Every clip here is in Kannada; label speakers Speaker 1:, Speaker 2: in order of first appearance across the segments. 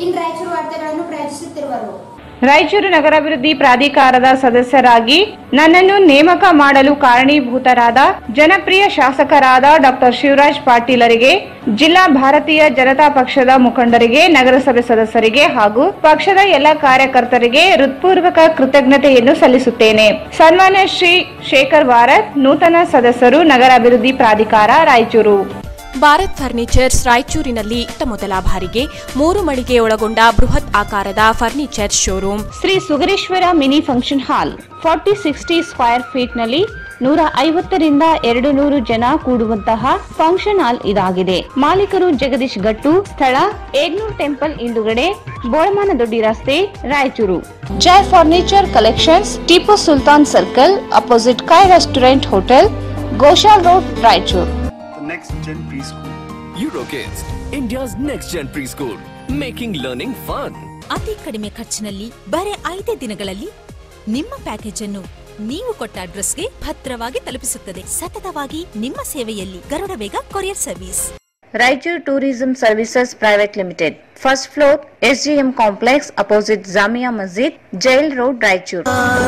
Speaker 1: ಇನ್ ರಾಯಚೂರು ವಾರ್ತೆಗಳನ್ನು ಪ್ರಯೋಜಿಸುತ್ತಿರುವರು
Speaker 2: ರಾಯಚೂರು ನಗರಾಭಿವೃದ್ಧಿ ಪ್ರಾಧಿಕಾರದ ಸದಸ್ಯರಾಗಿ ನನ್ನನ್ನು ನೇಮಕ ಮಾಡಲು ಕಾರಣೀಭೂತರಾದ ಜನಪ್ರಿಯ ಶಾಸಕರಾದ ಡಾಕ್ಟರ್ ಶಿವರಾಜ್ ಪಾಟೀಲರಿಗೆ ಜಿಲ್ಲಾ ಭಾರತೀಯ ಜನತಾ ಪಕ್ಷದ ಮುಖಂಡರಿಗೆ ನಗರಸಭೆ ಸದಸ್ಯರಿಗೆ ಹಾಗೂ ಪಕ್ಷದ ಎಲ್ಲ ಕಾರ್ಯಕರ್ತರಿಗೆ ಹೃತ್ಪೂರ್ವಕ ಕೃತಜ್ಞತೆಯನ್ನು ಸಲ್ಲಿಸುತ್ತೇನೆ ಸನ್ಮಾನ್ಯ ಶ್ರೀ ಶೇಖರ್ ಭಾರತ್ ನೂತನ ಸದಸ್ಯರು ನಗರಾಭಿವೃದ್ಧಿ ಪ್ರಾಧಿಕಾರ ರಾಯಚೂರು
Speaker 3: ಭಾರತ್ ಫರ್ನಿಚರ್ಸ್ ರಾಯಚೂರಿನಲ್ಲಿ ಇತ್ತ ಮೊದಲ ಬಾರಿಗೆ ಮೂರು ಮಳಿಗೆ ಒಳಗೊಂಡ ಬೃಹತ್ ಆಕಾರದ furniture showroom
Speaker 2: Shri Sugareshwara mini function hall forty sixty square feet ನಲ್ಲಿ ನೂರ ಐವತ್ತರಿಂದ ಎರಡು ನೂರು ಜನ ಕೂಡುವಂತಹ ಫಂಕ್ಷನ್ ಹಾಲ್ ಇದಾಗಿದೆ ಮಾಲೀಕರು ಜಗದೀಶ್ ಗಟ್ಟು ಸ್ಥಳ ಏಗ್ನೂರ್ ಟೆಂಪಲ್ ಹಿಂದುಗಡೆ ಬೋಳಮಾನ ದೊಡ್ಡಿ ರಸ್ತೆ Raichur Jai furniture collections Tippu Sultan circle opposite ಕಾಯ್ restaurant hotel Goshal road Raichur
Speaker 4: the next gen preschool.
Speaker 5: Eurokids, India's next gen preschool, making learning fun.
Speaker 6: ಅತಿ ಕಡಿಮೆ ಖರ್ಚಿನಲ್ಲಿ ಬರೆ ಐದೇ ದಿನಗಳಲ್ಲಿ ನಿಮ್ಮ ಪ್ಯಾಕೇಜ್ ಅನ್ನು ನೀವು ಕೊಟ್ಟ ಅಡ್ರೆಸ್ಗೆ ಭದ್ರವಾಗಿ ತಲುಪಿಸುತ್ತದೆ ಸತತವಾಗಿ ನಿಮ್ಮ ಸೇವೆಯಲ್ಲಿ Garuda Vega courier service
Speaker 2: Raichur tourism services private limited first floor SGM complex opposite Jamia Masjid jail road Raichur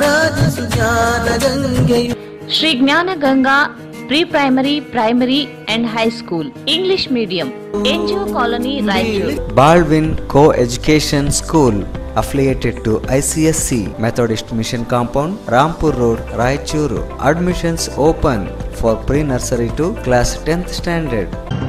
Speaker 2: Shri Jnana Ganga pre primary primary and high school English medium NGO colony Raichur
Speaker 7: Baldwin Co-Education School affiliated to ICSC Methodist Mission Compound, Rampur Road, Raichuru. Admissions open for pre-nursery to class 10th standard.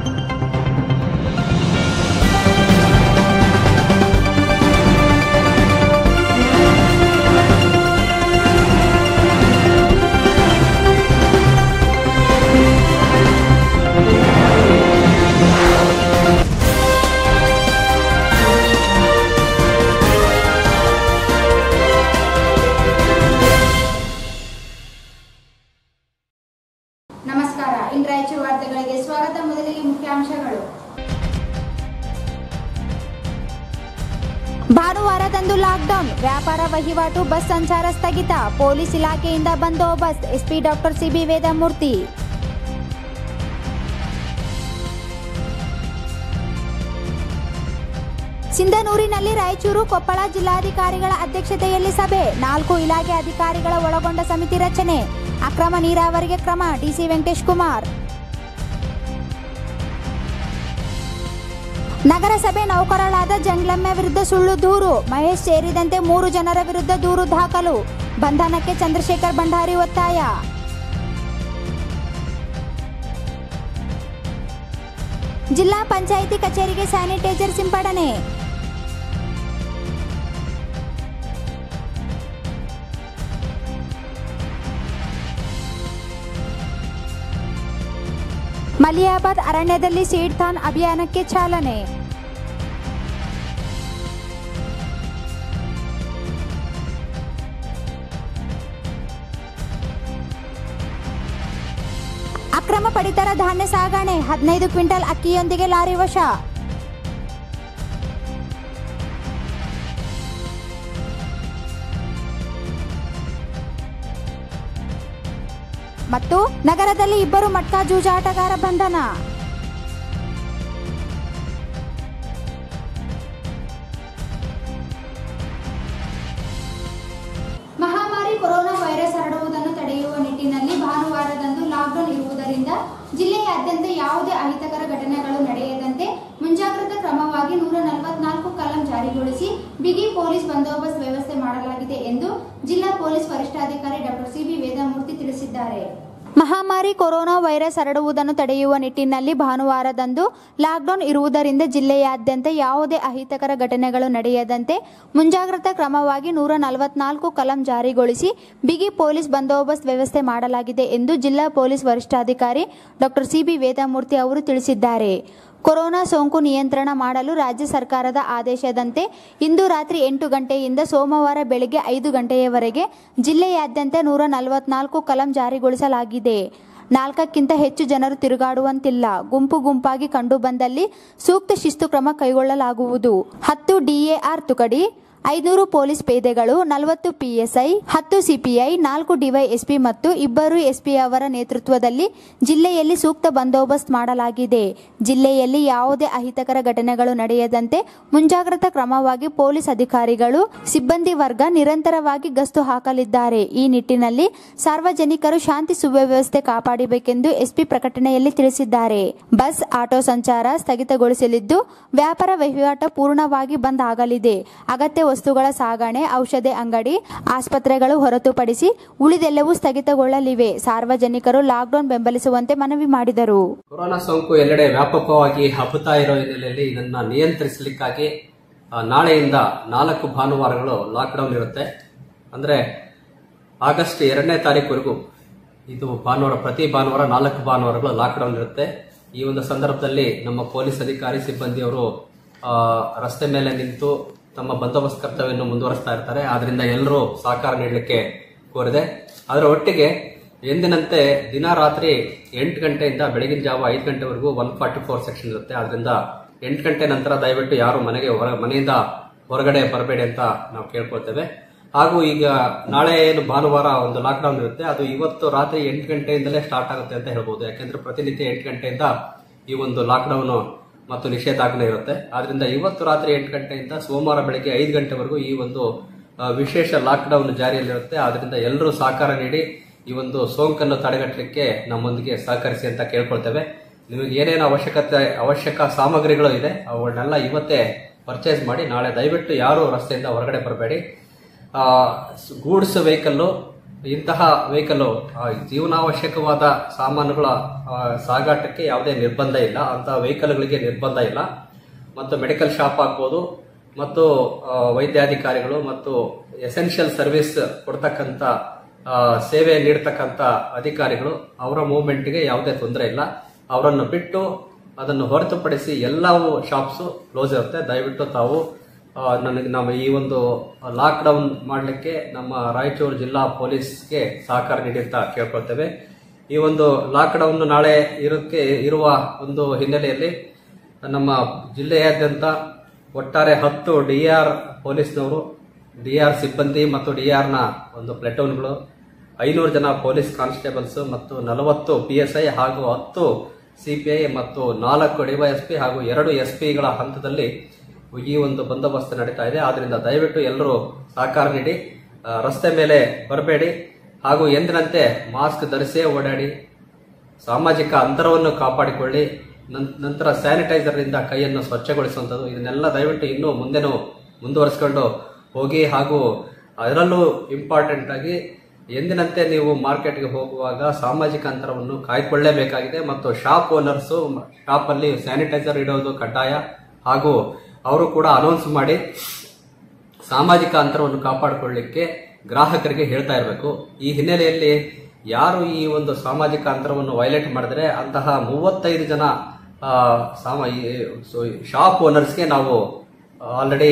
Speaker 1: ನಮಸ್ಕಾರ ಇನ್ ರಾಯಚೂರು ವಾರ್ತೆಗಳಿಗೆ ಸ್ವಾಗತ ಮೊದಲಿಗೆ ಮುಖ್ಯಾಂಶಗಳು ಭಾನುವಾರದಂದು ಲಾಕ್ಡೌನ್ ವ್ಯಾಪಾರ ವಹಿವಾಟು ಬಸ್ ಸಂಚಾರ ಸ್ಥಗಿತ ಪೊಲೀಸ್ ಇಲಾಖೆಯಿಂದ ಬಂದೋಬಸ್ತ್ ಎಸ್ಪಿ ಡಾಕ್ಟರ್ ಸಿಬಿ ವೇದಮೂರ್ತಿ ಸಿಂಧನೂರಿನಲ್ಲಿ ರಾಯಚೂರು ಕೊಪ್ಪಳ ಜಿಲ್ಲಾಧಿಕಾರಿಗಳ ಅಧ್ಯಕ್ಷತೆಯಲ್ಲಿ ಸಭೆ ನಾಲ್ಕು ಇಲಾಖೆ ಅಧಿಕಾರಿಗಳ ಒಳಗೊಂಡ ಸಮಿತಿ ರಚನೆ ಅಕ್ರಮ ನೀರಾವರಿಗೆ ಕ್ರಮ ಡಿಸಿ ವೆಂಕಟೇಶ್ ಕುಮಾರ್ ನಗರಸಭೆ ನೌಕರಳಾದ ಜಂಗ್ಲಮ್ಮೆ ವಿರುದ್ಧ ಸುಳ್ಳು ದೂರು ಮಹೇಶ್ ಸೇರಿದಂತೆ ಮೂರು ಜನರ ವಿರುದ್ಧ ದೂರು ದಾಖಲು ಬಂಧನಕ್ಕೆ ಚಂದ್ರಶೇಖರ್ ಭಂಡಾರಿ ಒತ್ತಾಯ ಜಿಲ್ಲಾ ಪಂಚಾಯಿತಿ ಕಚೇರಿಗೆ ಸ್ಯಾನಿಟೈಸರ್ ಸಿಂಪಡಣೆ ಮಲಿಯಾಬಾದ್ ಅರಣ್ಯದಲ್ಲಿ ಸೀಡ್ ಥಾನ್ ಅಭಿಯಾನಕ್ಕೆ ಚಾಲನೆ ಅಕ್ರಮ ಪಡಿತರ ಧಾನ್ಯ ಸಾಗಣೆ ಹದಿನೈದು ಕ್ವಿಂಟಲ್ ಅಕ್ಕಿಯೊಂದಿಗೆ ಲಾರಿ ವಶ ಮತ್ತು ನಗರದಲ್ಲಿ ಇಬ್ಬರು ಮಟ್ಕಾ ಜೂಜಾಟಗಾರ ಬಂಧನ ಮಹಾಮಾರಿ ಕೊರೋನಾ ವೈರಸ್ ಹರಡುವುದನ್ನು ತಡೆಯುವ ನಿಟ್ಟಿನಲ್ಲಿ ಭಾನುವಾರದಂದು ಲಾಕ್ಡೌನ್ ಇರುವುದರಿಂದ ಜಿಲ್ಲೆಯಾದ್ಯಂತ ಯಾವುದೇ ಅಹಿತಕರ ಘಟನೆಗಳು ನಡೆಯದಂತೆ ಮುಂಜಾಗ್ರತಾ ಕ್ರಮವಾಗಿ ನೂರ ನಲವತ್ನಾಲ್ಕು ಕಲಂ ಜಾರಿಗೊಳಿಸಿ ಬಿಗಿ ಪೊಲೀಸ್ ಬಂದೋಬಸ್ತ್ ವ್ಯವಸ್ಥೆ ಮಾಡಲಾಗಿದೆ ಎಂದು ಜಿಲ್ಲಾ ಪೊಲೀಸ್ ವರಿಷ್ಠಾಧಿಕಾರಿ ಡಾಕ್ಟರ್ ಸಿಬಿ ವೇದಮೂರ್ತಿ ತಿಳಿಸಿದ್ದಾರೆ ಮಹಾಮಾರಿ ಕೊರೋನಾ ವೈರಸ್ ಹರಡುವುದನ್ನು ತಡೆಯುವ ನಿಟ್ಟಿನಲ್ಲಿ ಭಾನುವಾರದಂದು ಲಾಕ್ಡೌನ್ ಇರುವುದರಿಂದ ಜಿಲ್ಲೆಯಾದ್ಯಂತ ಯಾವುದೇ ಅಹಿತಕರ ಘಟನೆಗಳು ನಡೆಯದಂತೆ ಮುಂಜಾಗ್ರತಾ ಕ್ರಮವಾಗಿ ನೂರ ನಲವತ್ನಾಲ್ಕು ಕಲಂ ಜಾರಿಗೊಳಿಸಿ ಬಿಗಿ ಪೊಲೀಸ್ ಬಂದೋಬಸ್ತ್ ವ್ಯವಸ್ಥೆ ಮಾಡಲಾಗಿದೆ ಎಂದು ಜಿಲ್ಲಾ ಪೊಲೀಸ್ ವರಿಷ್ಠಾಧಿಕಾರಿ ಡಾಕ್ಟರ್ ಸಿಬಿ ವೇದಮೂರ್ತಿ ಅವರು ತಿಳಿಸಿದ್ದಾರೆ ಕೊರೋನಾ ಸೋಂಕು ನಿಯಂತ್ರಣ ಮಾಡಲು ರಾಜ್ಯ ಸರ್ಕಾರದ ಆದೇಶದಂತೆ ಇಂದು ರಾತ್ರಿ ಎಂಟು ಗಂಟೆಯಿಂದ ಸೋಮವಾರ ಬೆಳಗ್ಗೆ ಐದು ಗಂಟೆಯವರೆಗೆ ಜಿಲ್ಲೆಯಾದ್ಯಂತ ನೂರ ನಲವತ್ನಾಲ್ಕು ಕಲಂ ಜಾರಿಗೊಳಿಸಲಾಗಿದೆ ನಾಲ್ಕಕ್ಕಿಂತ ಹೆಚ್ಚು ಜನರು ತಿರುಗಾಡುವಂತಿಲ್ಲ ಗುಂಪು ಗುಂಪಾಗಿ ಕಂಡುಬಂದಲ್ಲಿ ಸೂಕ್ತ ಶಿಸ್ತು ಕ್ರಮ ಕೈಗೊಳ್ಳಲಾಗುವುದು ಹತ್ತು ಡಿಎಆರ್ ತುಕಡಿ ಐನೂರು ಪೊಲೀಸ್ ಪೇದೆಗಳು ನಲವತ್ತು ಪಿಎಸ್ಐ ಹತ್ತು ಸಿಪಿಐ ನಾಲ್ಕು ಡಿವೈಎಸ್ಪಿ ಮತ್ತು ಇಬ್ಬರು ಎಸ್ಪಿ ಅವರ ನೇತೃತ್ವದಲ್ಲಿ ಜಿಲ್ಲೆಯಲ್ಲಿ ಸೂಕ್ತ ಬಂದೋಬಸ್ತ್ ಮಾಡಲಾಗಿದೆ ಜಿಲ್ಲೆಯಲ್ಲಿ ಯಾವುದೇ ಅಹಿತಕರ ಘಟನೆಗಳು ನಡೆಯದಂತೆ ಮುಂಜಾಗ್ರತಾ ಕ್ರಮವಾಗಿ ಪೊಲೀಸ್ ಅಧಿಕಾರಿಗಳು ಸಿಬ್ಬಂದಿ ವರ್ಗ ನಿರಂತರವಾಗಿ ಗಸ್ತು ಹಾಕಲಿದ್ದಾರೆ ಈ ನಿಟ್ಟಿನಲ್ಲಿ ಸಾರ್ವಜನಿಕರು ಶಾಂತಿ ಸುವ್ಯವಸ್ಥೆ ಕಾಪಾಡಬೇಕೆಂದು ಎಸ್ಪಿ ಪ್ರಕಟಣೆಯಲ್ಲಿ ತಿಳಿಸಿದ್ದಾರೆ ಬಸ್ ಆಟೋ ಸಂಚಾರ ಸ್ಥಗಿತಗೊಳಿಸಲಿದ್ದು ವ್ಯಾಪಾರ ವಹಿವಾಟ ಪೂರ್ಣವಾಗಿ ಬಂದ್ ಆಗಲಿದೆ ಅಗತ್ಯ ವಸ್ತುಗಳ ಸಾಗಣೆ ಔಷಧಿ ಅಂಗಡಿ ಆಸ್ಪತ್ರೆಗಳು ಹೊರತುಪಡಿಸಿ ಉಳಿದೆಲ್ಲವೂ ಸ್ಥಗಿತಗೊಳ್ಳಲಿವೆ ಸಾರ್ವಜನಿಕರು ಲಾಕ್ಡೌನ್ ಬೆಂಬಲಿಸುವಂತೆ ಮನವಿ ಮಾಡಿದರು
Speaker 8: ಕೊರೋನಾ ಸೋಂಕು ಎಲ್ಲೆಡೆ ವ್ಯಾಪಕವಾಗಿ ಹಬ್ಬುತ್ತಾ ಇರೋ ಹಿನ್ನೆಲೆಯಲ್ಲಿ ಇದನ್ನ ನಿಯಂತ್ರಿಸಲಿಕ್ಕಾಗಿ ಆ, ನಾಳೆಯಿಂದ ನಾಲ್ಕು ಭಾನುವಾರಗಳು ಲಾಕ್ಡೌನ್ ಇರುತ್ತೆ ಅಂದ್ರೆ ಆಗಸ್ಟ್ ಎರಡನೇ ತಾರೀಕುವರೆಗೂ ಇದು ಭಾನುವಾರ ಪ್ರತಿ ಭಾನುವಾರ ನಾಲ್ಕು ಭಾನುವಾರಗಳು ಲಾಕ್ಡೌನ್ ಇರುತ್ತೆ ಈ ಒಂದು ಸಂದರ್ಭದಲ್ಲಿ ನಮ್ಮ ಪೊಲೀಸ್ ಅಧಿಕಾರಿ ಸಿಬ್ಬಂದಿಯವರು ಆ, ರಸ್ತೆ ಮೇಲೆ ನಿಂತು ತಮ್ಮ ಬಂದೋಬಸ್ತ್ ಕರ್ತವ್ಯವನ್ನು ಮುಂದುವರಿಸ್ತಾ ಇರ್ತಾರೆ ಆದ್ರಿಂದ ಎಲ್ಲರೂ ಸಹಕಾರ ನೀಡಲಿಕ್ಕೆ ಕೋರಿದೆ ಅದರ ಒಟ್ಟಿಗೆ ಎಂದಿನಂತೆ ದಿನ ರಾತ್ರಿ ಎಂಟು ಗಂಟೆಯಿಂದ ಬೆಳಗಿನ ಜಾವ ಐದು ಗಂಟೆವರೆಗೂ ಒನ್ ಫಾರ್ಟಿ ಫೋರ್ ಸೆಕ್ಷನ್ ಇರುತ್ತೆ ಆದ್ರಿಂದ ಎಂಟು ಗಂಟೆ ನಂತರ ದಯವಿಟ್ಟು ಯಾರು ಮನೆಗೆ ಹೊರ ಮನೆಯಿಂದ ಹೊರಗಡೆ ಬರಬೇಡಿ ಅಂತ ನಾವು ಕೇಳ್ಕೊಳ್ತೇವೆ ಹಾಗೂ ಈಗ ನಾಳೆ ಏನು ಭಾನುವಾರ ಒಂದು ಲಾಕ್ಡೌನ್ ಇರುತ್ತೆ ಅದು ಇವತ್ತು ರಾತ್ರಿ ಎಂಟು ಗಂಟೆಯಿಂದಲೇ ಸ್ಟಾರ್ಟ್ ಆಗುತ್ತೆ ಅಂತ ಹೇಳ್ಬೋದು ಯಾಕೆಂದ್ರೆ ಪ್ರತಿನಿತ್ಯ ಎಂಟು ಗಂಟೆಯಿಂದ ಈ ಒಂದು ಲಾಕ್ಡೌನ್ ಮತ್ತು ನಿಷೇಧಾಜ್ಞೆ ಇರುತ್ತೆ ಆದ್ರಿಂದ ಇವತ್ತು ರಾತ್ರಿ ಎಂಟು ಗಂಟೆಯಿಂದ ಸೋಮವಾರ ಬೆಳಗ್ಗೆ ಐದು ಗಂಟೆವರೆಗೂ ಈ ಒಂದು ಆ, ವಿಶೇಷ ಲಾಕ್ಡೌನ್ ಜಾರಿಯಲ್ಲಿರುತ್ತೆ ಆದ್ರಿಂದ ಎಲ್ಲರೂ ಸಹಕಾರ ನೀಡಿ ಈ ಒಂದು ಸೋಂಕನ್ನು ತಡೆಗಟ್ಟಲಿಕ್ಕೆ ನಮ್ಮೊಂದಿಗೆ ಸಹಕರಿಸಿ ಅಂತ ಕೇಳ್ಕೊಳ್ತೇವೆ ನಿಮಗೆ ಏನೇನು ಅವಶ್ಯಕತೆ ಅವಶ್ಯಕ ಸಾಮಗ್ರಿಗಳು ಇದೆ ಅವನ್ನೆಲ್ಲ ಇವತ್ತೇ ಪರ್ಚೇಸ್ ಮಾಡಿ ನಾಳೆ ದಯವಿಟ್ಟು ಯಾರು ರಸ್ತೆಯಿಂದ ಹೊರಗಡೆ ಬರಬೇಡಿ ಗೂಡ್ಸ್ ವೆಹಿಕಲ್ಲು ಇಂತಹ ವೆಹಿಕಲ್ಲು ಜೀವನಾವಶ್ಯಕವಾದ ಸಾಮಾನುಗಳ ಆ, ಸಾಗಾಟಕ್ಕೆ ಯಾವುದೇ ನಿರ್ಬಂಧ ಇಲ್ಲ ಅಂತಹ ವೆಹಿಕಲ್ಗಳಿಗೆ ನಿರ್ಬಂಧ ಇಲ್ಲ ಮತ್ತು ಮೆಡಿಕಲ್ ಶಾಪ್ ಆಗ್ಬೋದು ಮತ್ತು ಆ, ವೈದ್ಯಾಧಿಕಾರಿಗಳು ಮತ್ತು ಎಸೆನ್ಷಿಯಲ್ ಸರ್ವಿಸ್ ಕೊಡ್ತಕ್ಕಂಥ ಆ, ಸೇವೆ ನೀಡ್ತಕ್ಕಂಥ ಅಧಿಕಾರಿಗಳು ಅವರ ಮೂವ್ಮೆಂಟ್ಗೆ ಯಾವುದೇ ತೊಂದರೆ ಇಲ್ಲ ಅವರನ್ನು ಬಿಟ್ಟು ಅದನ್ನು ಹೊರತುಪಡಿಸಿ ಎಲ್ಲವೂ ಶಾಪ್ಸು ಕ್ಲೋಸ್ ಇರುತ್ತೆ ದಯವಿಟ್ಟು ತಾವು ಆ, ನನಗೆ ನಮ್ಮ ಈ ಒಂದು ಲಾಕ್ಡೌನ್ ಮಾಡಲಿಕ್ಕೆ ನಮ್ಮ ರಾಯಚೂರು ಜಿಲ್ಲಾ ಪೊಲೀಸ್ಗೆ ಸಹಕಾರ ನೀಡಿ ಅಂತ ಕೇಳ್ಕೊಳ್ತೇವೆ ಈ ಒಂದು ಲಾಕ್ಡೌನ್ ನಾಳೆ ಇರೋಕ್ಕೆ ಇರುವ ಒಂದು ಹಿನ್ನೆಲೆಯಲ್ಲಿ ನಮ್ಮ ಜಿಲ್ಲೆಯಾದ್ಯಂತ ಒಟ್ಟಾರೆ ಹತ್ತು ಡಿ ಆರ್ ಪೊಲೀಸ್ನವರು ಡಿ ಆರ್ ಸಿಬ್ಬಂದಿ ಮತ್ತು ಡಿ ಆರ್ನ ಒಂದು ಪ್ಲೆಟೂನ್ಗಳು ಐನೂರು ಜನ ಪೊಲೀಸ್ ಕಾನ್ಸ್ಟೇಬಲ್ಸ್ ಮತ್ತು ನಲವತ್ತು ಪಿ ಎಸ್ ಐ ಹಾಗೂ ಹತ್ತು ಸಿಪಿಐ ಮತ್ತು ನಾಲ್ಕು ಡಿವೈಎಸ್ಪಿ ಹಾಗೂ ಎರಡು ಎಸ್ ಪಿಗಳ ಹಂತದಲ್ಲಿ ಈ ಒಂದು ಬಂದೋಬಸ್ತ್ ನಡೀತಾ ಇದೆ ಆದ್ರಿಂದ ದಯವಿಟ್ಟು ಎಲ್ಲರೂ ಸಹಕಾರ ನೀಡಿ ಆ, ರಸ್ತೆ ಮೇಲೆ ಬರಬೇಡಿ ಹಾಗೂ ಎಂದಿನಂತೆ ಮಾಸ್ಕ್ ಧರಿಸೇ ಓಡಾಡಿ ಸಾಮಾಜಿಕ ಅಂತರವನ್ನು ಕಾಪಾಡಿಕೊಳ್ಳಿ ನನ್- ನಂತರ ಸ್ಯಾನಿಟೈಸರ್ ಇಂದ ಕೈಯನ್ನು ಸ್ವಚ್ಛಗೊಳಿಸುವಂಥದ್ದು ಇದನ್ನೆಲ್ಲ ದಯವಿಟ್ಟು ಇನ್ನೂ ಮುಂದೆನೂ ಮುಂದುವರಿಸಿಕೊಂಡು ಹೋಗಿ ಹಾಗೂ ಅದರಲ್ಲೂ ಇಂಪಾರ್ಟೆಂಟ್ ಆಗಿ ಎಂದಿನಂತೆ ನೀವು ಮಾರ್ಕೆಟ್ಗೆ ಹೋಗುವಾಗ ಸಾಮಾಜಿಕ ಅಂತರವನ್ನು ಕಾಯ್ಕೊಳ್ಳೇಬೇಕಾಗಿದೆ ಮತ್ತು ಶಾಪ್ ಓನರ್ಸು ಶಾಪ್ ಅಲ್ಲಿ ಸ್ಯಾನಿಟೈಸರ್ ಇಡೋದು ಕಡ್ಡಾಯ ಹಾಗೂ ಅವರು ಕೂಡ ಅನೌನ್ಸ್ ಮಾಡಿ ಸಾಮಾಜಿಕ ಅಂತರವನ್ನು ಕಾಪಾಡಿಕೊಳ್ಳಿಕ್ಕೆ ಗ್ರಾಹಕರಿಗೆ ಹೇಳ್ತಾ ಇರಬೇಕು ಈ ಹಿನ್ನೆಲೆಯಲ್ಲಿ ಯಾರು ಈ ಒಂದು ಸಾಮಾಜಿಕ ಅಂತರವನ್ನು ವೈಲೇಟ್ ಮಾಡಿದ್ರೆ ಅಂತಹ ಮೂವತ್ತೈದು ಜನ ಆ, ಸಾಮ- ಈ ಸೊ ಶಾಪ್ ಓನರ್ಸ್ಗೆ ನಾವು ಆಲ್ರೆಡಿ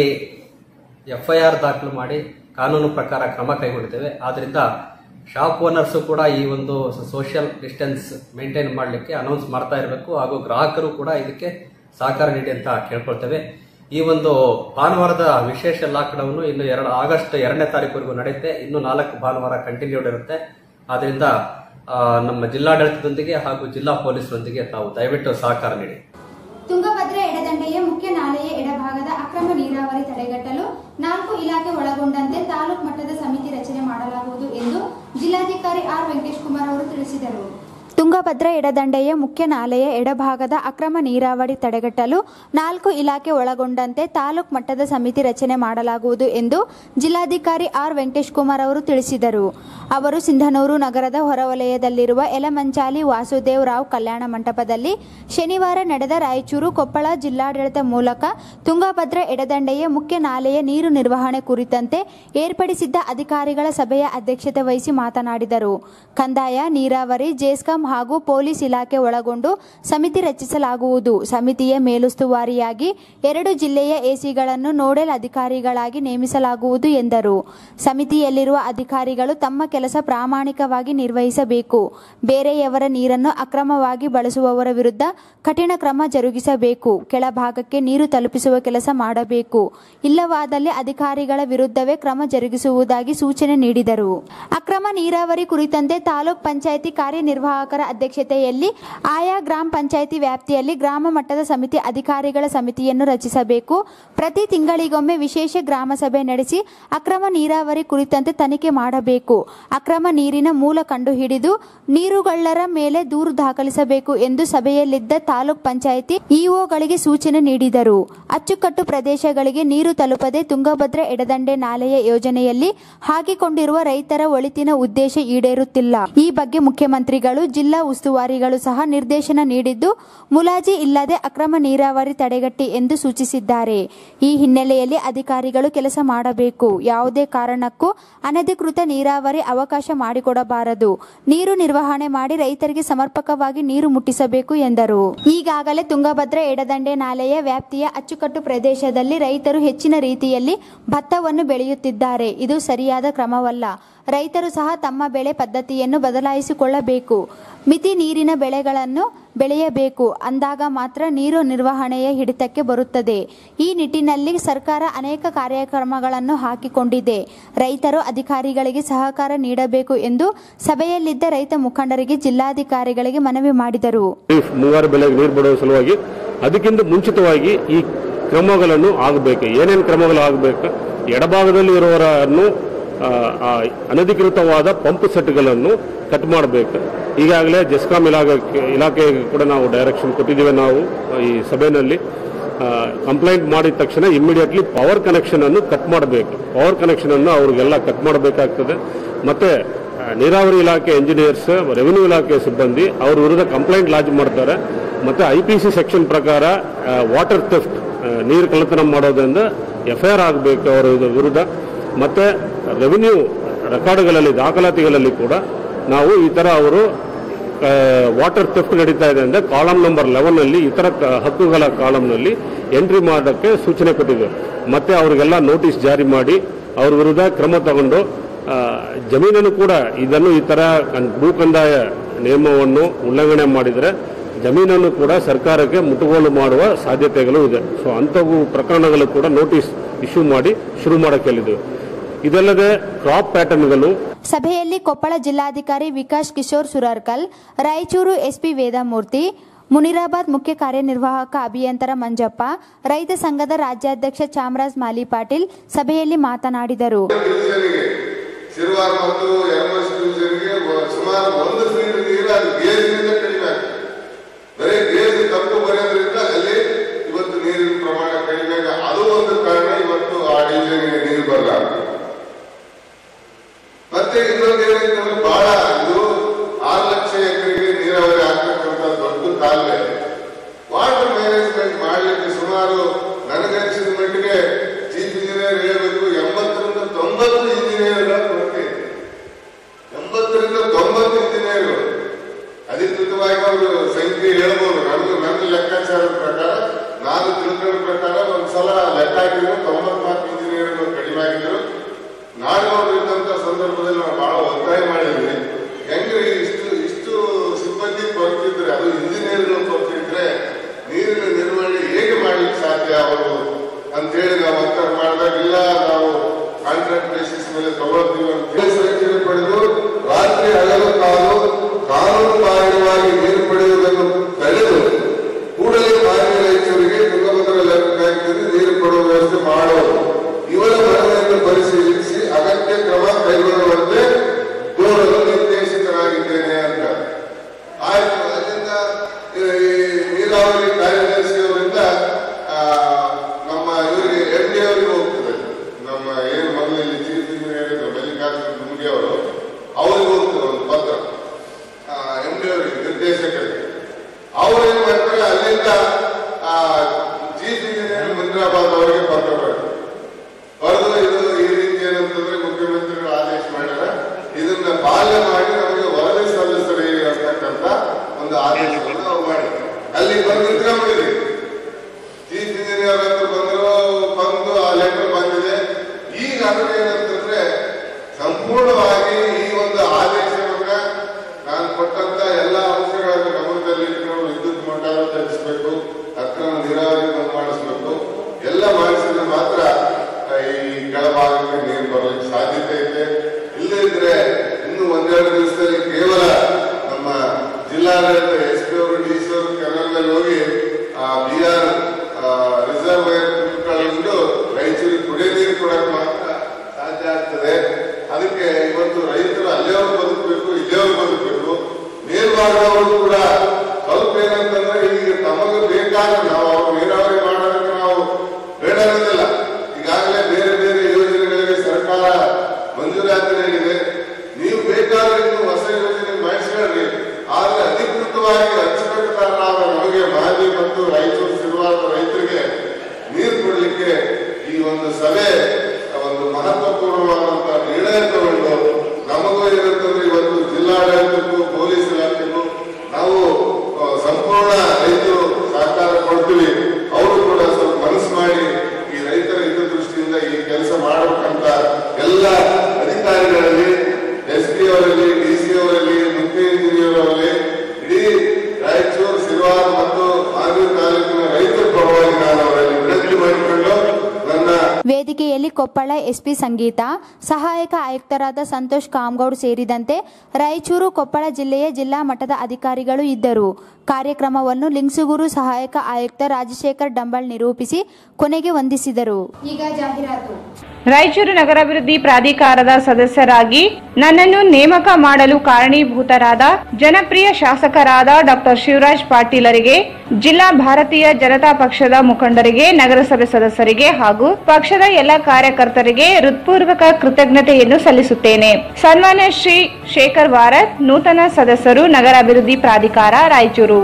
Speaker 8: ಎಫ್ ಐ ಆರ್ ದಾಖಲು ಮಾಡಿ ಕಾನೂನು ಪ್ರಕಾರ ಕ್ರಮ ಕೈಗೊಂಡಿದ್ದೇವೆ ಆದ್ರಿಂದ ಶಾಪ್ ಓನರ್ಸು ಕೂಡ ಈ ಒಂದು ಸೋಷಿಯಲ್ ಡಿಸ್ಟೆನ್ಸ್ ಮೇಂಟೈನ್ ಮಾಡಲಿಕ್ಕೆ ಅನೌನ್ಸ್ ಮಾಡ್ತಾ ಇರಬೇಕು ಹಾಗೂ ಗ್ರಾಹಕರು ಕೂಡ ಇದಕ್ಕೆ ಸಹಕಾರ ನೀಡಿ ಅಂತ ಕೇಳ್ಕೊಳ್ತೇವೆ ಈ ಒಂದು ಭಾನುವಾರದ ವಿಶೇಷ ಲಾಕ್ಡೌನ್ ಇನ್ನು ಎರಡು ಆಗಸ್ಟ್ ಎರಡನೇ ತಾರೀಕುವರೆಗೂ ನಡೆಯುತ್ತೆ ಇನ್ನು ನಾಲ್ಕು ಭಾನುವಾರ ಕಂಟಿನ್ಯೂಡ್ ಇರುತ್ತೆ ಆದ್ರಿಂದ ಆ, ನಮ್ಮ ಜಿಲ್ಲಾಡಳಿತದೊಂದಿಗೆ ಹಾಗೂ ಜಿಲ್ಲಾ ಪೊಲೀಸರೊಂದಿಗೆ ತಾವು ದಯವಿಟ್ಟು ಸಹಕಾರ ನೀಡಿ
Speaker 1: ತುಂಗಭದ್ರಾ ಎಡದಂಡೆಯ ಮುಖ್ಯ ನಾಲೆಯ ಎಡಭಾಗದ ಅಕ್ರಮ ನೀರಾವರಿ ತಡೆಗಟ್ಟಲು ನಾಲ್ಕು ಇಲಾಖೆ ಒಳಗೊಂಡಂತೆ ತಾಲೂಕು ಮಟ್ಟದ ಸಮಿತಿ ರಚನೆ ಮಾಡಲಾಗುವುದು ಎಂದು ಜಿಲ್ಲಾಧಿಕಾರಿ ಆರ್ ವೆಂಕಟೇಶ್ ಕುಮಾರ್ ಅವರು ತಿಳಿಸಿದರು ತುಂಗಭದ್ರಾ ಎಡದಂಡೆಯ ಮುಖ್ಯ ನಾಲೆಯ ಎಡಭಾಗದ ಅಕ್ರಮ ನೀರಾವರಿ ತಡೆಗಟ್ಟಲು ನಾಲ್ಕು ಇಲಾಖೆ ಒಳಗೊಂಡಂತೆ ತಾಲೂಕು ಮಟ್ಟದ ಸಮಿತಿ ರಚನೆ ಮಾಡಲಾಗುವುದು ಎಂದು ಜಿಲ್ಲಾಧಿಕಾರಿ ಆರ್ ವೆಂಕಟೇಶ್ ಕುಮಾರ್ ಅವರು ತಿಳಿಸಿದರು ಅವರು ಸಿಂಧನೂರು ನಗರದ ಹೊರವಲಯದಲ್ಲಿರುವ ಯಲಮಂಚಾಲಿ ವಾಸುದೇವ್ ರಾವ್ ಕಲ್ಯಾಣ ಮಂಟಪದಲ್ಲಿ ಶನಿವಾರ ನಡೆದ ರಾಯಚೂರು ಕೊಪ್ಪಳ ಜಿಲ್ಲಾಡಳಿತ ಮೂಲಕ ತುಂಗಭದ್ರಾ ಎಡದಂಡೆಯ ಮುಖ್ಯ ನಾಲೆಯ ನೀರು ನಿರ್ವಹಣೆ ಕುರಿತಂತೆ ಏರ್ಪಡಿಸಿದ್ದ ಅಧಿಕಾರಿಗಳ ಸಭೆಯ ಅಧ್ಯಕ್ಷತೆ ವಹಿಸಿ ಮಾತನಾಡಿದರು ಕಂದಾಯ ನೀರಾವರಿ ಜೆಸ್ಕಾಂ ಹಾಗೂ ಪೊಲೀಸ್ ಇಲಾಖೆ ಒಳಗೊಂಡು ಸಮಿತಿ ರಚಿಸಲಾಗುವುದು ಸಮಿತಿಯ ಮೇಲುಸ್ತುವಾರಿಯಾಗಿ ಎರಡು ಜಿಲ್ಲೆಯ ಎಸಿಗಳನ್ನು ನೋಡೆಲ್ ಅಧಿಕಾರಿಗಳಾಗಿ ನೇಮಿಸಲಾಗುವುದು ಎಂದರು ಸಮಿತಿಯಲ್ಲಿರುವ ಅಧಿಕಾರಿಗಳು ತಮ್ಮ ಕೆಲಸ ಪ್ರಾಮಾಣಿಕವಾಗಿ ನಿರ್ವಹಿಸಬೇಕು ಬೇರೆಯವರ ನೀರನ್ನು ಅಕ್ರಮವಾಗಿ ಬಳಸುವವರ ವಿರುದ್ಧ ಕಠಿಣ ಕ್ರಮ ಜರುಗಿಸಬೇಕು ಕೆಳಭಾಗಕ್ಕೆ ನೀರು ತಲುಪಿಸುವ ಕೆಲಸ ಮಾಡಬೇಕು ಇಲ್ಲವಾದಲ್ಲಿ ಅಧಿಕಾರಿಗಳ ವಿರುದ್ಧವೇ ಕ್ರಮ ಜರುಗಿಸುವುದಾಗಿ ಸೂಚನೆ ನೀಡಿದರು ಅಕ್ರಮ ನೀರಾವರಿ ಕುರಿತಂತೆ ತಾಲೂಕ್ ಪಂಚಾಯಿತಿ ಕಾರ್ಯನಿರ್ವಾಹಕರ ಅಧ್ಯಕ್ಷತೆಯಲ್ಲಿ ಆಯಾ ಗ್ರಾಮ ಪಂಚಾಯಿತಿ ವ್ಯಾಪ್ತಿಯಲ್ಲಿ ಗ್ರಾಮ ಮಟ್ಟದ ಸಮಿತಿ ಅಧಿಕಾರಿಗಳ ಸಮಿತಿಯನ್ನು ರಚಿಸಬೇಕು ಪ್ರತಿ ತಿಂಗಳಿಗೊಮ್ಮೆ ವಿಶೇಷ ಗ್ರಾಮ ಸಭೆ ನಡೆಸಿ ಅಕ್ರಮ ನೀರಾವರಿ ಕುರಿತಂತೆ ತನಿಖೆ ಮಾಡಬೇಕು ಅಕ್ರಮ ನೀರಿನ ಮೂಲ ಕಂಡುಹಿಡಿದು ನೀರುಗಳ್ಳರ ಮೇಲೆ ದೂರು ದಾಖಲಿಸಬೇಕು ಎಂದು ಸಭೆಯಲ್ಲಿದ್ದ ತಾಲೂಕ್ ಪಂಚಾಯಿತಿ ಇಒಗಳಿಗೆ ಸೂಚನೆ ನೀಡಿದರು ಅಚ್ಚುಕಟ್ಟು ಪ್ರದೇಶಗಳಿಗೆ ನೀರು ತಲುಪದೆ ತುಂಗಭದ್ರಾ ಎಡದಂಡೆ ನಾಲೆಯ ಯೋಜನೆಯಲ್ಲಿ ಹಾಕಿಕೊಂಡಿರುವ ರೈತರ ಒಳಿತಿನ ಉದ್ದೇಶ ಈಡೇರುತ್ತಿಲ್ಲ ಈ ಬಗ್ಗೆ ಮುಖ್ಯಮಂತ್ರಿಗಳು ಜಿಲ್ಲಾ ಉಸ್ತುವಾರಿಗಳು ಸಹ ನಿರ್ದೇಶನ ನೀಡಿದ್ದು ಮುಲಾಜಿ ಇಲ್ಲದೆ ಅಕ್ರಮ ನೀರಾವರಿ ತಡೆಗಟ್ಟಿ ಎಂದು ಸೂಚಿಸಿದ್ದಾರೆ ಈ ಹಿನ್ನೆಲೆಯಲ್ಲಿ ಅಧಿಕಾರಿಗಳು ಕೆಲಸ ಮಾಡಬೇಕು ಯಾವುದೇ ಕಾರಣಕ್ಕೂ ಅನಧಿಕೃತ ನೀರಾವರಿ ಅವಕಾಶ ಮಾಡಿಕೊಡಬಾರದು ನೀರು ನಿರ್ವಹಣೆ ಮಾಡಿ ರೈತರಿಗೆ ಸಮರ್ಪಕವಾಗಿ ನೀರು ಮುಟ್ಟಿಸಬೇಕು ಎಂದರು ಈಗಾಗಲೇ ತುಂಗಭದ್ರಾ ಎಡದಂಡೆ ನಾಲೆಯ ವ್ಯಾಪ್ತಿಯ ಅಚ್ಚುಕಟ್ಟು ಪ್ರದೇಶದಲ್ಲಿ ರೈತರು ಹೆಚ್ಚಿನ ರೀತಿಯಲ್ಲಿ ಭತ್ತವನ್ನು ಬೆಳೆಯುತ್ತಿದ್ದಾರೆ ಇದು ಸರಿಯಾದ ಕ್ರಮವಲ್ಲ ರೈತರು ಸಹ ತಮ್ಮ ಬೆಳೆ ಪದ್ಧತಿಯನ್ನು ಬದಲಾಯಿಸಿಕೊಳ್ಳಬೇಕು ಮಿತಿ ನೀರಿನ ಬೆಳೆಗಳನ್ನು ಬೆಳೆಯಬೇಕು ಅಂದಾಗ ಮಾತ್ರ ನೀರು ನಿರ್ವಹಣೆಯ ಹಿಡಿತಕ್ಕೆ ಬರುತ್ತದೆ ಈ ನಿಟ್ಟಿನಲ್ಲಿ ಸರ್ಕಾರ ಅನೇಕ ಕಾರ್ಯಕ್ರಮಗಳನ್ನು ಹಾಕಿಕೊಂಡಿದೆ ರೈತರು ಅಧಿಕಾರಿಗಳಿಗೆ ಸಹಕಾರ ನೀಡಬೇಕು ಎಂದು ಸಭೆಯಲ್ಲಿದ್ದ ರೈತ ಮುಖಂಡರಿಗೆ ಜಿಲ್ಲಾಧಿಕಾರಿಗಳಿಗೆ ಮನವಿ ಮಾಡಿದರು
Speaker 9: ಈ ಮುಂಗಾರು ಬೆಳೆಗೆ ನೀರು ಬಿಡುವ ಸಲುವಾಗಿ ಅದಕ್ಕಿಂತ ಮುಂಚಿತವಾಗಿ ಈ ಕ್ರಮಗಳನ್ನು ಆಗಬೇಕು ಏನೇನು ಕ್ರಮಗಳು ಆಗಬೇಕು ಎಡಭಾಗದಲ್ಲಿ ಇರುವವರನ್ನು ಆ, ಆ ಅನಧಿಕೃತವಾದ ಪಂಪ್ ಸೆಟ್ಗಳನ್ನು ಕಟ್ ಮಾಡಬೇಕು ಈಗಾಗಲೇ ಜೆಸ್ಕಾಂ ಇಲಾಖೆ ಇಲಾಖೆಗೆ ಕೂಡ ನಾವು ಡೈರೆಕ್ಷನ್ ಕೊಟ್ಟಿದ್ದೇವೆ ನಾವು ಈ ಸಭೆಯಲ್ಲಿ ಕಂಪ್ಲೇಂಟ್ ಮಾಡಿದ ತಕ್ಷಣ ಇಮಿಡಿಯೇಟ್ಲಿ ಪವರ್ ಕನೆಕ್ಷನ್ ಅನ್ನು ಕಟ್ ಮಾಡಬೇಕು ಪವರ್ ಕನೆಕ್ಷನ್ ಅನ್ನು ಅವ್ರಿಗೆಲ್ಲ ಕಟ್ ಮಾಡಬೇಕಾಗ್ತದೆ ಮತ್ತೆ ಆ, ನೀರಾವರಿ ಇಲಾಖೆ ಇಂಜಿನಿಯರ್ಸ್ ರೆವಿನ್ಯೂ ಇಲಾಖೆ ಸಿಬ್ಬಂದಿ ಅವ್ರ ವಿರುದ್ಧ ಕಂಪ್ಲೇಂಟ್ ಲಾಂಚ್ ಮಾಡ್ತಾರೆ ಮತ್ತೆ ಐ ಪಿ ಸಿ ಸೆಕ್ಷನ್ ಪ್ರಕಾರ ವಾಟರ್ ಥೆಫ್ಟ್ ನೀರು ಕಳ್ಳತನ ಮಾಡೋದ್ರಿಂದ ಎಫ್ ಐ ಆರ್ ಆಗಬೇಕು ಅವರ ವಿರುದ್ಧ ಮತ್ತೆ ರೆವಿನ್ಯೂ ರೆಕಾರ್ಡ್ಗಳಲ್ಲಿ ದಾಖಲಾತಿಗಳಲ್ಲಿ ಕೂಡ ನಾವು ಈ ಥರ ಅವರು ವಾಟರ್ ಥೆಫ್ಟ್ ನಡೀತಾ ಇದೆ ಅಂದರೆ ಕಾಲಮ್ ನಂಬರ್ ಲೆವೆನ್ನಲ್ಲಿ ಇತರ ಕ- ಹಕ್ಕುಗಳ ಕಾಲಮ್ನಲ್ಲಿ ಎಂಟ್ರಿ ಮಾಡೋಕ್ಕೆ ಸೂಚನೆ ಕೊಟ್ಟಿದೆ ಮತ್ತೆ ಅವರಿಗೆಲ್ಲ ನೋಟಿಸ್ ಜಾರಿ ಮಾಡಿ ಅವ್ರ ವಿರುದ್ಧ ಕ್ರಮ ತಗೊಂಡು ಆ, ಜಮೀನನ್ನು ಕೂಡ ಇದನ್ನು ಈ ಥರ ಕನ್- ಭೂ ಕಂದಾಯ ನಿಯಮವನ್ನು ಉಲ್ಲಂಘನೆ ಮಾಡಿದರೆ ಜಮೀನನ್ನು ಕೂಡ ಸರ್ಕಾರಕ್ಕೆ ಮುಟ್ಟುಗೋಲು ಮಾಡುವ ಸಾಧ್ಯತೆಗಳು ಇದೆ ಸೊ ಅಂಥವು ಪ್ರಕರಣಗಳು ಕೂಡ ನೋಟಿಸ್ ಇಶ್ಯೂ ಮಾಡಿ ಶುರು ಮಾಡಕ್ಕೆ ಹೇಳಿದ್ದೇವೆ ಇದಲ್ಲದೆ ಕ್ರಾಪ್ ಪ್ಯಾಟರ್ನ್ಗಳು
Speaker 1: ಸಭೆಯಲ್ಲಿ ಕೊಪ್ಪಳ ಜಿಲ್ಲಾಧಿಕಾರಿ ವಿಕಾಸ್ ಕಿಶೋರ್ ಸುರರ್ಕಲ್ ರಾಯಚೂರು ಎಸ್ಪಿ ವೇದಮೂರ್ತಿ ಮುನಿರಾಬಾದ್ ಮುಖ್ಯ ಕಾರ್ಯನಿರ್ವಾಹಕ ಅಭಿಯಂತರ ಮಂಜಪ್ಪ ರೈತ ಸಂಘದ ರಾಜ್ಯಾಧ್ಯಕ್ಷ ಚಾಮರಾಜ್ ಮಾಲಿ ಪಾಟೀಲ್ ಸಭೆಯಲ್ಲಿ ಮಾತನಾಡಿದರು
Speaker 10: ಡಿವಿಷನ್ಗೆ ಶಿರ್ವಾರ್ ಮತ್ತು ಯರಮಸ್ ಡಿವಿಷನ್ಗೆ ಒ- ಸುಮಾರು ಒಂದು ಫೀಟ್ ನೀರು ಅದು ಗೇಜ್ನಿಂದ ಕಡಿಮೆ ಆಗ್ತದೆ ಬರೀ ಗೇಜ್ ತಪ್ಪು ಬರೆಯೋದ್ರಿಂದ ಅಲ್ಲಿ ಇವತ್ತು ನೀರಿನ ಪ್ರಮಾಣ ಕಡಿಮೆ ಆಗ- ಅದು ಒಂದು ಕಾರಣ ಇವತ್ತು ಆ ಡಿವಿಷನ್ಗೆ ನೀರು ಬರಲ್ಲ ಮತ್ತೆ ಇನ್ನೊಂದು ಏನಂತಂದ್ರೆ ಬಹಳ ಇದು ಆರು ಲಕ್ಷ ಎಕರೆಗೆ ನೀರಾವರಿ ಆಗ್ತಕ್ಕಂಥ ದೊಡ್ಡ ಕಾಲುವೆ ವಾಟರ್ ಮ್ಯಾನೇಜ್ಮೆಂಟ್ ಮಾಡಲಿಕ್ಕೆ ಸುಮಾರು ನನಗನ್ಸಿದ ಮಟ್ಟಿಗೆ ಚೀಫ್ ಇಂಜಿನಿಯರ್ ಹೇಳಬೇಕು ಎಂಬತ್ತರಿಂದ ತೊಂಬತ್ತು ಇಂಜಿನಿಯರ್ಗಳ ಕೊರತೆ ಇದೆ. ಎಂಬತ್ತರಿಂದ ತೊಂಬತ್ತು ಇಂಜಿನಿಯರ್ಗಳು ಅಧಿಕೃತವಾಗಿ ಅವರು ಸಂಖ್ಯೆ ಹೇಳ್ಬೋದು ನನಗೆ ನನ್ನ ಲೆಕ್ಕಾಚಾರದ ಪ್ರಕಾರ ನಾನು ತಿಳ್ಕೊಂಡ ಪ್ರಕಾರ ಒಂದ್ಸಲ ಲೆಕ್ಕ ಹಾಕಿದ್ರು ತೊಂಬತ್ನಾಲ್ಕು ಇಂಜಿನಿಯರ್ಗಳು ಕಡಿಮೆ ಆಗಿದ್ರು ನಾಡಗೌಡರು ಇದ್ದಂತ ಸಂದರ್ಭದಲ್ಲಿ ನಾವು ಬಹಳ ಒತ್ತಾಯ ಮಾಡಿದ್ವಿ ಹೆಂಗ್ರಿ ಇಷ್ಟು ಇಷ್ಟು ಸಿಬ್ಬಂದಿ ಕೊರತಿದ್ರೆ ಅದು ಇಂಜಿನಿಯರ್ಗಳು ಕೊರತಿದ್ರೆ ನೀರಿನ ನಿರ್ವಹಣೆ ಹೇಗೆ ಮಾಡ್ಲಿಕ್ಕೆ ಸಾಧ್ಯ ಅವರು ಅಂತೇಳಿ ನಾವು ಒತ್ತಾಯ ಮಾಡಿದಾಗ ಇಲ್ಲ ನಾವು ಕಾಂಟ್ರಾಕ್ಟ್ ಬೇಸಿಸ್ ಮೇಲೆ ತಗೊಳ್ತೀವಿ ಅಂತ ಹೇಳಿ ಸುರಕ್ಷಣೆ ಪಡೆದು ರಾತ್ರಿ ಹಗಲು ಕಾಲು ಕಾನೂನು ಬಾಹಿರವಾಗಿ ನೀರು ಪಡೆಯುವುದನ್ನು ತಡೆದು ಕೂಡಲೇ ಮಾನ್ಯ ರೈತರಿಗೆ ತುಂಗಭದ್ರಾ ಲೆಫ್ಟ್ ಬ್ಯಾಂಕ್ನಲ್ಲಿ ನೀರು ಕೊಡುವ ವ್ಯವಸ್ಥೆ ಮಾಡೋದು ಇವರ ಮನವಿಯನ್ನು ಪರಿಶೀಲಿಸಿ ಅಗತ್ಯ ಕ್ರಮ ಕೈಗೊಳ್ಳುವಂತೆ ಕೋರಲು ನಿರ್ದೇಶಿತರಾಗಿದ್ದೇನೆ ಅಂತ ಆಯ್ತು ಅದರಿಂದ ಈ ನೀರಾವರಿ ಕಾರ್ಯದರ್ಶಿ ಅವರಿಂದ ಆ, ನಮ್ಮ ಇವರಿಗೆ ಎಂ ಡಿ ಅವರಿಗೆ ಹೋಗ್ತದೆ ನಮ್ಮ ಏನು ಮೊದಲು ಇಲ್ಲಿ ಚೀಫ್ ಇಂಜಿನಿಯರ್ ಇದ್ರು ಮಲ್ಲಿಕಾರ್ಜುನ ದುಮ್ಗಿ ಅವರು ಅವರಿಗೆ ಹೋಗ್ತದೆ ಒಂದು ಪತ್ರ ಎಂ ಡಿ ಅವರು ರಾಯಚೂರು ಸಿರುವಾರದ ರೈತರಿಗೆ ನೀರು ಕೊಡಲಿಕ್ಕೆ ಈ ಒಂದು ಸಭೆ ಒಂದು ಮಹತ್ವಪೂರ್ಣವಾದಂತಹ ನಿರ್ಣಯ ತಗೊಂಡು ನಮಗೂ ಏನಂತಂದ್ರೆ ಇವತ್ತು ಜಿಲ್ಲಾಡಳಿತಕ್ಕೂ ಪೊಲೀಸ್ ಇಲಾಖೆಗೂ ನಾವು ಆ, ಸಂಪೂರ್ಣ ರೈತರು ಸಹಕಾರ ಕೊಡ್ತೀವಿ ಅವರು ಕೂಡ ಸ್ವಲ್ಪ ಮನಸ್ಸು ಮಾಡಿ ಈ ರೈತರ ಹಿತದೃಷ್ಟಿಯಿಂದ ಈ ಕೆಲಸ ಮಾಡಬೇಕಂತ ಎಲ್ಲ ಅಧಿಕಾರಿಗಳಲ್ಲಿ ಎಸ್ ಪಿ ಅವರಲ್ಲಿ ಡಿ ಸಿ ಅವರಲ್ಲಿ ಮುಖ್ಯ ಇಂಜಿನಿಯರ್ ಅವರಲ್ಲಿ ಇಡೀ ರಾಯಚೂರು ಸಿರುವಾರ ಮತ್ತು ಮಾಗಡಿ ತಾಲೂಕಿನ ರೈತರ ಪರವಾಗಿ ನಾನು ಅವರಲ್ಲಿ ವಿನಂತಿ ಮಾಡಿಕೊಂಡು ನನ್ನ
Speaker 1: ವೇದಿಕೆಯಲ್ಲಿ ಕೊಪ್ಪಳ ಎಸ್ಪಿ ಸಂಗೀತ ಸಹಾಯಕ ಆಯುಕ್ತರಾದ ಸಂತೋಷ್ ಕಾಮಗೌಡ್ ಸೇರಿದಂತೆ ರಾಯಚೂರು ಕೊಪ್ಪಳ ಜಿಲ್ಲೆಯ ಜಿಲ್ಲಾ ಮಟ್ಟದ ಅಧಿಕಾರಿಗಳು ಇದ್ದರು ಕಾರ್ಯಕ್ರಮವನ್ನು ಲಿಂಗ್ಸುಗೂರು ಸಹಾಯಕ ಆಯುಕ್ತ ರಾಜಶೇಖರ್ ಡಂಬಾಳ್ ನಿರೂಪಿಸಿ ಕೊನೆಗೆ ವಂದಿಸಿದರು ಈಗ ಜಾಹೀರಾತು
Speaker 2: ರಾಯಚೂರು ನಗರಾಭಿವೃದ್ಧಿ ಪ್ರಾಧಿಕಾರದ ಸದಸ್ಯರಾಗಿ ನನ್ನನ್ನು ನೇಮಕ ಮಾಡಲು ಕಾರಣೀಭೂತರಾದ ಜನಪ್ರಿಯ ಶಾಸಕರಾದ ಡಾಕ್ಟರ್ ಶಿವರಾಜ್ ಪಾಟೀಲರಿಗೆ ಜಿಲ್ಲಾ ಭಾರತೀಯ ಜನತಾ ಪಕ್ಷದ ಮುಖಂಡರಿಗೆ ನಗರಸಭೆ ಸದಸ್ಯರಿಗೆ ಹಾಗೂ ಪಕ್ಷದ ಎಲ್ಲ ಕಾರ್ಯಕರ್ತರಿಗೆ ಹೃತ್ಪೂರ್ವಕ ಕೃತಜ್ಞತೆಯನ್ನು ಸಲ್ಲಿಸುತ್ತೇನೆ ಸನ್ಮಾನ್ಯ ಶ್ರೀ ಶೇಖರ್ ಭಾರತ್ ನೂತನ ಸದಸ್ಯರು ನಗರಾಭಿವೃದ್ಧಿ ಪ್ರಾಧಿಕಾರ ರಾಯಚೂರು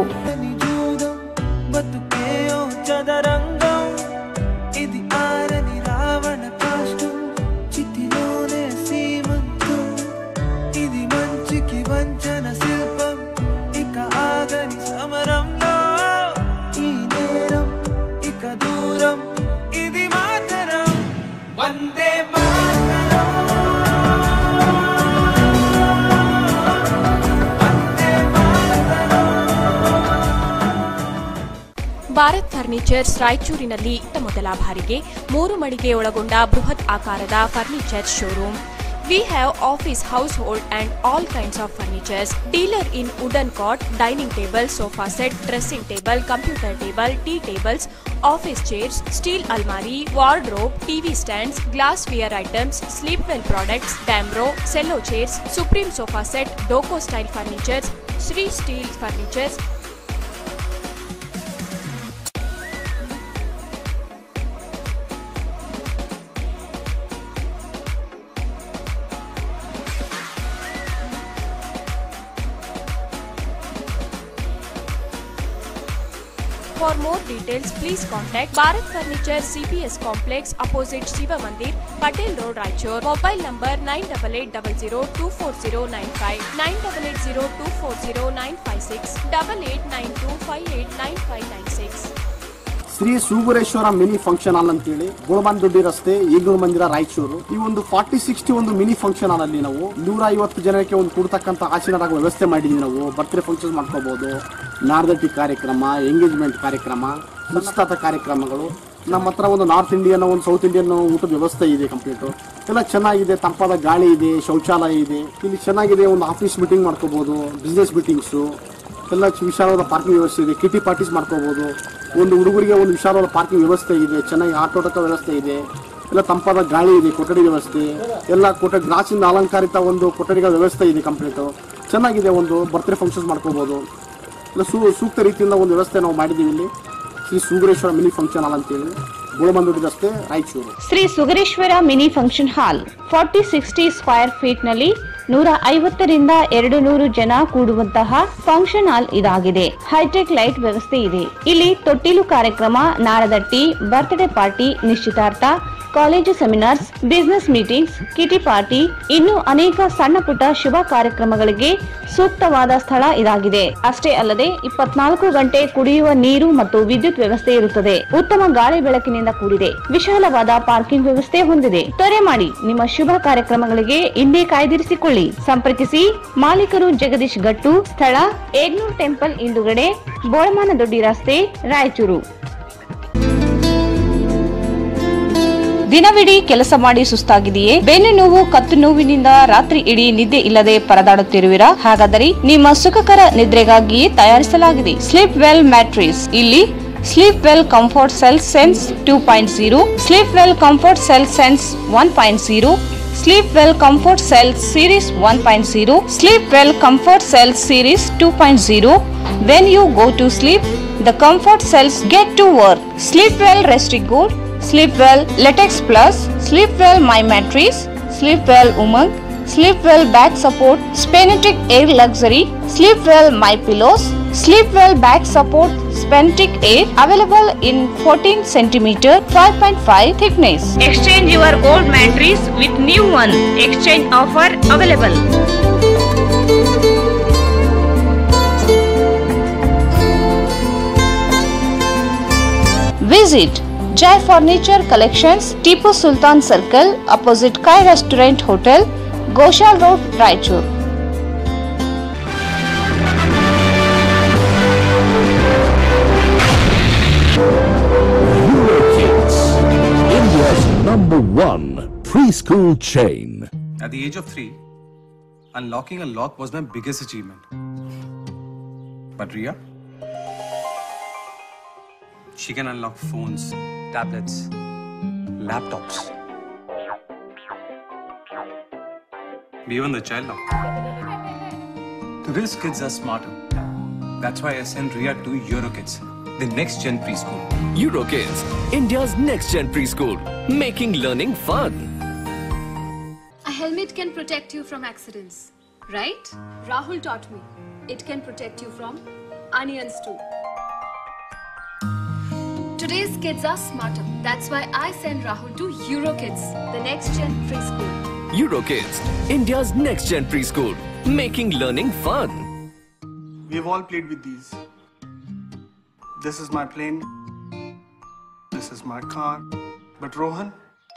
Speaker 11: బతుకేయో చదరంగం ఇది ఆరని రావణ కాష్టం చితిలోనే సీమంతం ఇది మంచికి వంచన శిల్పం ఇక ఆగని సమరంలో ఈ నేరం ఇక దూరం ఇది మాతరం వందే మాతరం
Speaker 3: ಭಾರತ್ ಫರ್ನಿಚರ್ಸ್ ರಾಯಚೂರಿನಲ್ಲಿ ಇತ್ತ ಮೊದಲ ಬಾರಿಗೆ ಮೂರು ಮಳಿಗೆ ಒಳಗೊಂಡ ಬೃಹತ್ ಆಕಾರದ furniture showroom we have office house hold and all kinds of furnitures dealer in wooden cot dining table sofa set dressing table computer table tea tables office chairs steel ಅಲ್ಮಾರಿ wardrobe TV stands glass ware items sleep well products Damro Cello chairs supreme sofa set ಡೋಕೋ style furnitures Shri steel furnitures For more details, please contact Bharat Furniture CPS Complex opposite Shiva Mandir, Patel Road, Raichur. Mobile number 9880240959, 9880240956, 8892589596.
Speaker 12: Shri Sugureshwara mini function hall ಅಂತೇಳಿ ಗುಳಬಂದೊಡ್ಡಿ ರಸ್ತೆ ಈಗಲೂ ಮಂದಿರ ರಾಯಚೂರು ಈ ಒಂದು ಫಾರ್ಟಿ ಸಿಕ್ಸ್ಟಿ ಒಂದು ಮಿನಿ ಫಂಕ್ಷನ್ ಹಾಲ್ ಅಲ್ಲಿ ನಾವು ನೂರ ಐವತ್ತು ಜನಕ್ಕೆ ಒಂದು ಕೊಡ್ತಕ್ಕಂಥ ಆಸೀನರಾಗ ವ್ಯವಸ್ಥೆ ಮಾಡಿದ್ವಿ ನಾವು ಬರ್ತ್ಡೇ ಫಂಕ್ಷನ್ ಮಾಡ್ಕೋಬಹುದು ನಾರ್ದಟ್ಟಿ ಕಾರ್ಯಕ್ರಮ ಎಂಗೇಜ್ಮೆಂಟ್ ಕಾರ್ಯಕ್ರಮ ನಿಶ್ಚಿತಾರ್ಥ ಕಾರ್ಯಕ್ರಮಗಳು ನಮ್ಮ ಹತ್ರ ಒಂದು ನಾರ್ತ್ ಇಂಡಿಯನ್ ಒಂದು ಸೌತ್ ಇಂಡಿಯನ್ ಊಟದ ವ್ಯವಸ್ಥೆ ಇದೆ ಕಂಪ್ಲೀಟ್ ಎಲ್ಲ ಚೆನ್ನಾಗಿದೆ ತಂಪಾದ ಗಾಳಿ ಇದೆ ಶೌಚಾಲಯ ಇದೆ ಇಲ್ಲಿ ಚೆನ್ನಾಗಿದೆ ಒಂದು ಆಫೀಸ್ ಮೀಟಿಂಗ್ ಮಾಡ್ಕೋಬಹುದು ಬಿಸ್ನೆಸ್ ಮೀಟಿಂಗ್ಸು ಎಲ್ಲ ಚ- ವಿಶಾಲವಾದ ಪಾರ್ಕಿಂಗ್ ವ್ಯವಸ್ಥೆ ಇದೆ ಕಿಟಿ ಪಾರ್ಟೀಸ್ ಮಾಡ್ಕೋಬಹುದು ಒಂದು ಹುಡುಗರಿಗೆ ಒಂದು ವಿಶಾಲವಾದ ಪಾರ್ಕಿಂಗ್ ವ್ಯವಸ್ಥೆ ಇದೆ ಚೆನ್ನಾಗಿ ಆಟೋಟಕ ವ್ಯವಸ್ಥೆ ಇದೆ ಎಲ್ಲ ತಂಪಾದ ಗಾಳಿ ಇದೆ ಕೊಠಡಿ ವ್ಯವಸ್ಥೆ ಎಲ್ಲ ಕೊಠ ಗ್ಲಾಸಿಂದ ಅಲಂಕಾರಿತ ಒಂದು ಕೊಠಡಿಗಳ ವ್ಯವಸ್ಥೆ ಇದೆ ಕಂಪ್ಲೀಟು ಚೆನ್ನಾಗಿದೆ ಒಂದು ಬರ್ತ್ಡೇ ಫಂಕ್ಷನ್ಸ್ ಮಾಡ್ಕೋಬಹುದು ಎಲ್ಲ ಸೂ ಸೂಕ್ತ ರೀತಿಯಿಂದ ಒಂದು ವ್ಯವಸ್ಥೆ ನಾವು ಮಾಡಿದ್ದೀವಿ ಇಲ್ಲಿ Shri Sugareshwara mini function hall ಅಂತೇಳಿ ಗೋಳಮಂದೊಡ್ಡಿ ರಸ್ತೆ Raichur
Speaker 2: Shri Sugareshwara mini function hall forty sixty square feet ನಲ್ಲಿ ನೂರ ಐವತ್ತರಿಂದ ಎರಡು ನೂರು ಜನ ಕೂಡುವಂತಹ ಫಂಕ್ಷನ್ ಹಾಲ್ ಇದಾಗಿದೆ ಹೈಟೆಕ್ ಲೈಟ್ ವ್ಯವಸ್ಥೆ ಇದೆ ಇಲ್ಲಿ ತೊಟ್ಟಿಲು ಕಾರ್ಯಕ್ರಮ ನಾರದಟ್ಟಿ ಬರ್ತ್ಡೇ ಪಾರ್ಟಿ ನಿಶ್ಚಿತಾರ್ಥ college seminars business meetings kitty party ಇನ್ನು ಅನೇಕ ಸಣ್ಣ ಪುಟ್ಟ ಶುಭ ಕಾರ್ಯಕ್ರಮಗಳಿಗೆ ಸೂಕ್ತವಾದ ಸ್ಥಳ ಇದಾಗಿದೆ ಅಷ್ಟೇ ಅಲ್ಲದೆ ಇಪ್ಪತ್ನಾಲ್ಕು ಗಂಟೆ ಕುಡಿಯುವ ನೀರು ಮತ್ತು ವಿದ್ಯುತ್ ವ್ಯವಸ್ಥೆ ಇರುತ್ತದೆ ಉತ್ತಮ ಗಾಳಿ ಬೆಳಕಿನಿಂದ ಕೂಡಿದೆ ವಿಶಾಲವಾದ ಪಾರ್ಕಿಂಗ್ ವ್ಯವಸ್ಥೆ ಹೊಂದಿದೆ ತ್ವರೆ ಮಾಡಿ ನಿಮ್ಮ ಶುಭ ಕಾರ್ಯಕ್ರಮಗಳಿಗೆ ಇಂದೇ ಕಾಯ್ದಿರಿಸಿಕೊಳ್ಳಿ ಸಂಪರ್ಕಿಸಿ ಮಾಲೀಕರು ಜಗದೀಶ್ ಗಟ್ಟು ಸ್ಥಳ ಏಗ್ನೂರ್ ಟೆಂಪಲ್ ಹಿಂದುಗಡೆ ಬೋಳಮಾನದೊಡ್ಡಿ ರಸ್ತೆ ರಾಯಚೂರು ದಿನವಿಡೀ ಕೆಲಸ ಮಾಡಿ ಸುಸ್ತಾಗಿದೆಯೇ ಬೆನ್ನು ನೋವು ಕತ್ತು ನೋವಿನಿಂದ ರಾತ್ರಿ ಇಡೀ ನಿದ್ದೆ ಇಲ್ಲದೆ ಪರದಾಡುತ್ತಿರುವಿರಾ ಹಾಗಾದರೆ ನಿಮ್ಮ ಸುಖಕರ ನಿದ್ರೆಗಾಗಿಯೇ ತಯಾರಿಸಲಾಗಿದೆ ಸ್ಲೀಪ್ ವೆಲ್ ಮ್ಯಾಟ್ರಿಸ್ ಇಲ್ಲಿ sleep well comfort cell sense two point zero sleep well comfort cell sense one point zero sleep well comfort cell series one point zero sleep well comfort cell series two point zero when you go to sleep the comfort cells get to work sleep well ರೆಸ್ಟಿಕ್ good Sleep Well Latex Plus, Sleep Well My Mattress, Sleep Well Umang, Sleep Well Back Support, Spenetic Air Luxury, Sleep Well My Pillows, Sleep Well Back Support, Bentic Air available in 14 cm 5.5 thickness. Exchange your old mattress with new one. Exchange offer available. Visit Jai Furniture Collections, Tipu Sultan Circle, opposite Kai Restaurant Hotel, Goshal Road, Raichur.
Speaker 13: Kids, India's number one preschool chain.
Speaker 4: At the age of three, unlocking a lock was my biggest achievement. But Ria? She can unlock phones, tablets, laptops. Beyond the child lock. Today's kids are smarter. That's why I sent Ria to Eurokids, the next gen preschool.
Speaker 5: Eurokids, India's next gen preschool, making learning fun.
Speaker 14: A helmet can protect you from accidents, right? Rahul taught me. It can protect you from onions too. Today's kids are smarter. That's why I send Rahul to Eurokids, the next gen preschool.
Speaker 5: Eurokids, India's next gen preschool, making learning fun.
Speaker 4: We've all played with these. This is my plane. This is my car. But Rohan,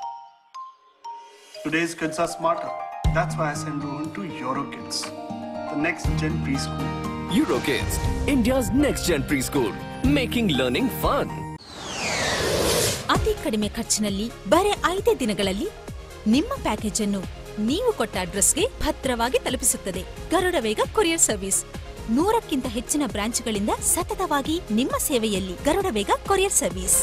Speaker 4: today's kids are smarter. That's why I send Rohan to Eurokids, the next gen preschool.
Speaker 5: Eurokids, India's next gen preschool, making learning fun.
Speaker 6: ಅತಿ ಕಡಿಮೆ ಖರ್ಚಿನಲ್ಲಿ ಬರೆ ಐದೇ ದಿನಗಳಲ್ಲಿ ನಿಮ್ಮ ಪ್ಯಾಕೇಜ್ ಅನ್ನು ನೀವು ಕೊಟ್ಟ ಅಡ್ರೆಸ್ಗೆ ಭದ್ರವಾಗಿ ತಲುಪಿಸುತ್ತದೆ ಗರುಡ ವೇಗ ಕೊರಿಯರ್ ಸರ್ವಿಸ್ ನೂರಕ್ಕಿಂತ ಹೆಚ್ಚಿನ ಬ್ರಾಂಚ್ಗಳಿಂದ ಸತತವಾಗಿ ನಿಮ್ಮ ಸೇವೆಯಲ್ಲಿ ಗರುಡ ವೇಗ ಕೊರಿಯರ್ ಸರ್ವಿಸ್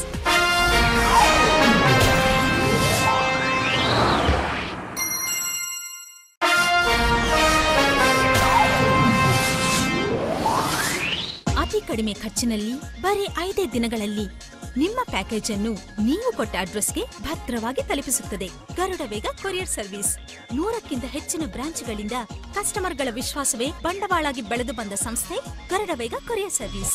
Speaker 6: ಅತಿ ಕಡಿಮೆ ಖರ್ಚಿನಲ್ಲಿ ಬರೀ ಐದೇ ದಿನಗಳಲ್ಲಿ ನಿಮ್ಮ ಪ್ಯಾಕೇಜ್ ಅನ್ನು ನೀವು ಕೊಟ್ಟ ಅಡ್ರೆಸ್ಗೆ ಭದ್ರವಾಗಿ ತಲುಪಿಸುತ್ತದೆ ಗರುಡ ವೇಗ ಕೊರಿಯರ್ ಸರ್ವಿಸ್ ನೂರಕ್ಕಿಂತ ಹೆಚ್ಚಿನ ಬ್ರಾಂಚ್ಗಳಿಂದ ಕಸ್ಟಮರ್ಗಳ ವಿಶ್ವಾಸವೇ ಬಂಡವಾಳಾಗಿ ಬೆಳೆದು ಬಂದ ಸಂಸ್ಥೆ Garuda Vega courier service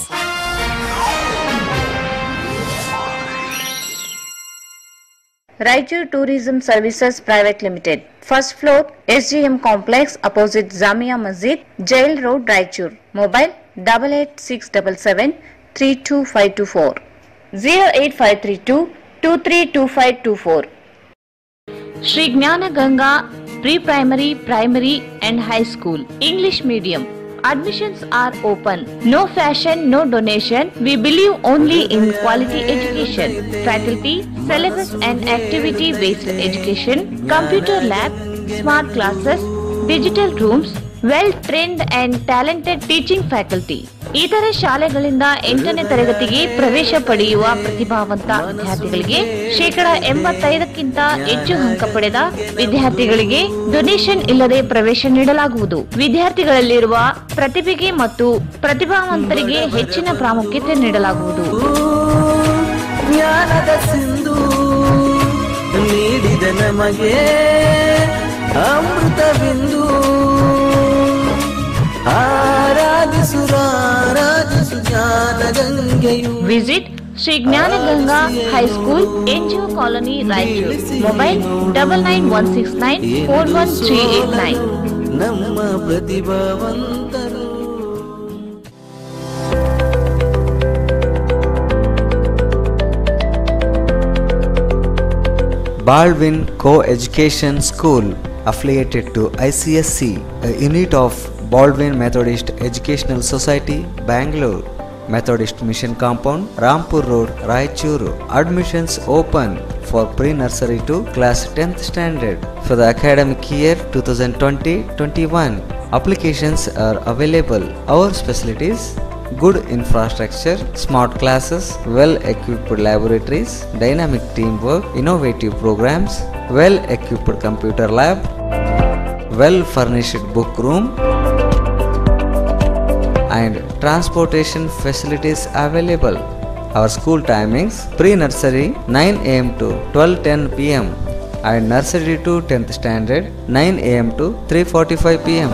Speaker 2: Raichur Tourism Services Private Limited. First floor, SGM Complex opposite Zamia Masjid, Jail Road, Raichur. Mobile double eight six double seven three two five two four zero eight five three two two three two five two four. Sri Gnana Ganga Pre-Primary, Primary and High School English Medium. Admissions are open. No fashion, no donation. We believe only in quality education. Faculty, syllabus and activity based education, computer lab, smart classes, digital rooms, well trained and talented teaching faculty. ಇತರೆ ಶಾಲೆಗಳಿಂದ ಎಂಟನೇ ತರಗತಿಗೆ ಪ್ರವೇಶ ಪಡೆಯುವ ಪ್ರತಿಭಾವಂತ ವಿದ್ಯಾರ್ಥಿಗಳಿಗೆ ಶೇಕಡ ಎಂಬತ್ತೈದಕ್ಕಿಂತ ಹೆಚ್ಚು ಅಂಕ ಪಡೆದ ವಿದ್ಯಾರ್ಥಿಗಳಿಗೆ ಡೊನೇಷನ್ ಇಲ್ಲದೆ ಪ್ರವೇಶ ನೀಡಲಾಗುವುದು ವಿದ್ಯಾರ್ಥಿಗಳಲ್ಲಿರುವ ಪ್ರತಿಭೆಗೆ ಮತ್ತು ಪ್ರತಿಭಾವಂತರಿಗೆ ಹೆಚ್ಚಿನ ಪ್ರಾಮುಖ್ಯತೆ ನೀಡಲಾಗುವುದು
Speaker 11: ಜ್ಞಾನದ ಸಿಂಧು ನೀಡಿದ ನಮಗೆ ಅಮೃತ ಬಿಂದು ಆರಾಧಿಸು ರಾರಾಜಿಸು ಜ್ಞಾನ ಗಂಗೆಯು
Speaker 2: visit Shri Jnana Ganga high school NGO colony Raichur mobile double nine one six nine four one three eight nine
Speaker 11: ನಮ್ಮ ಪ್ರತಿಭಾವಂತರು
Speaker 7: Baldwin Co-Education School affiliated to ICSC, a unit of Baldwin Methodist Educational Society, Bangalore. Methodist Mission Compound, Rampur Road, Raichuru. Admissions open for pre-nursery to class 10th standard for the academic year 2020-21. Applications are available. Our specialties good infrastructure, smart classes, well equipped laboratories, dynamic teamwork, innovative programs, well equipped computer lab, well furnished book room, and transportation facilities available. Our school timings pre nursery 9 am to 12:10 pm and nursery to 10th standard 9 am to 3:45 pm.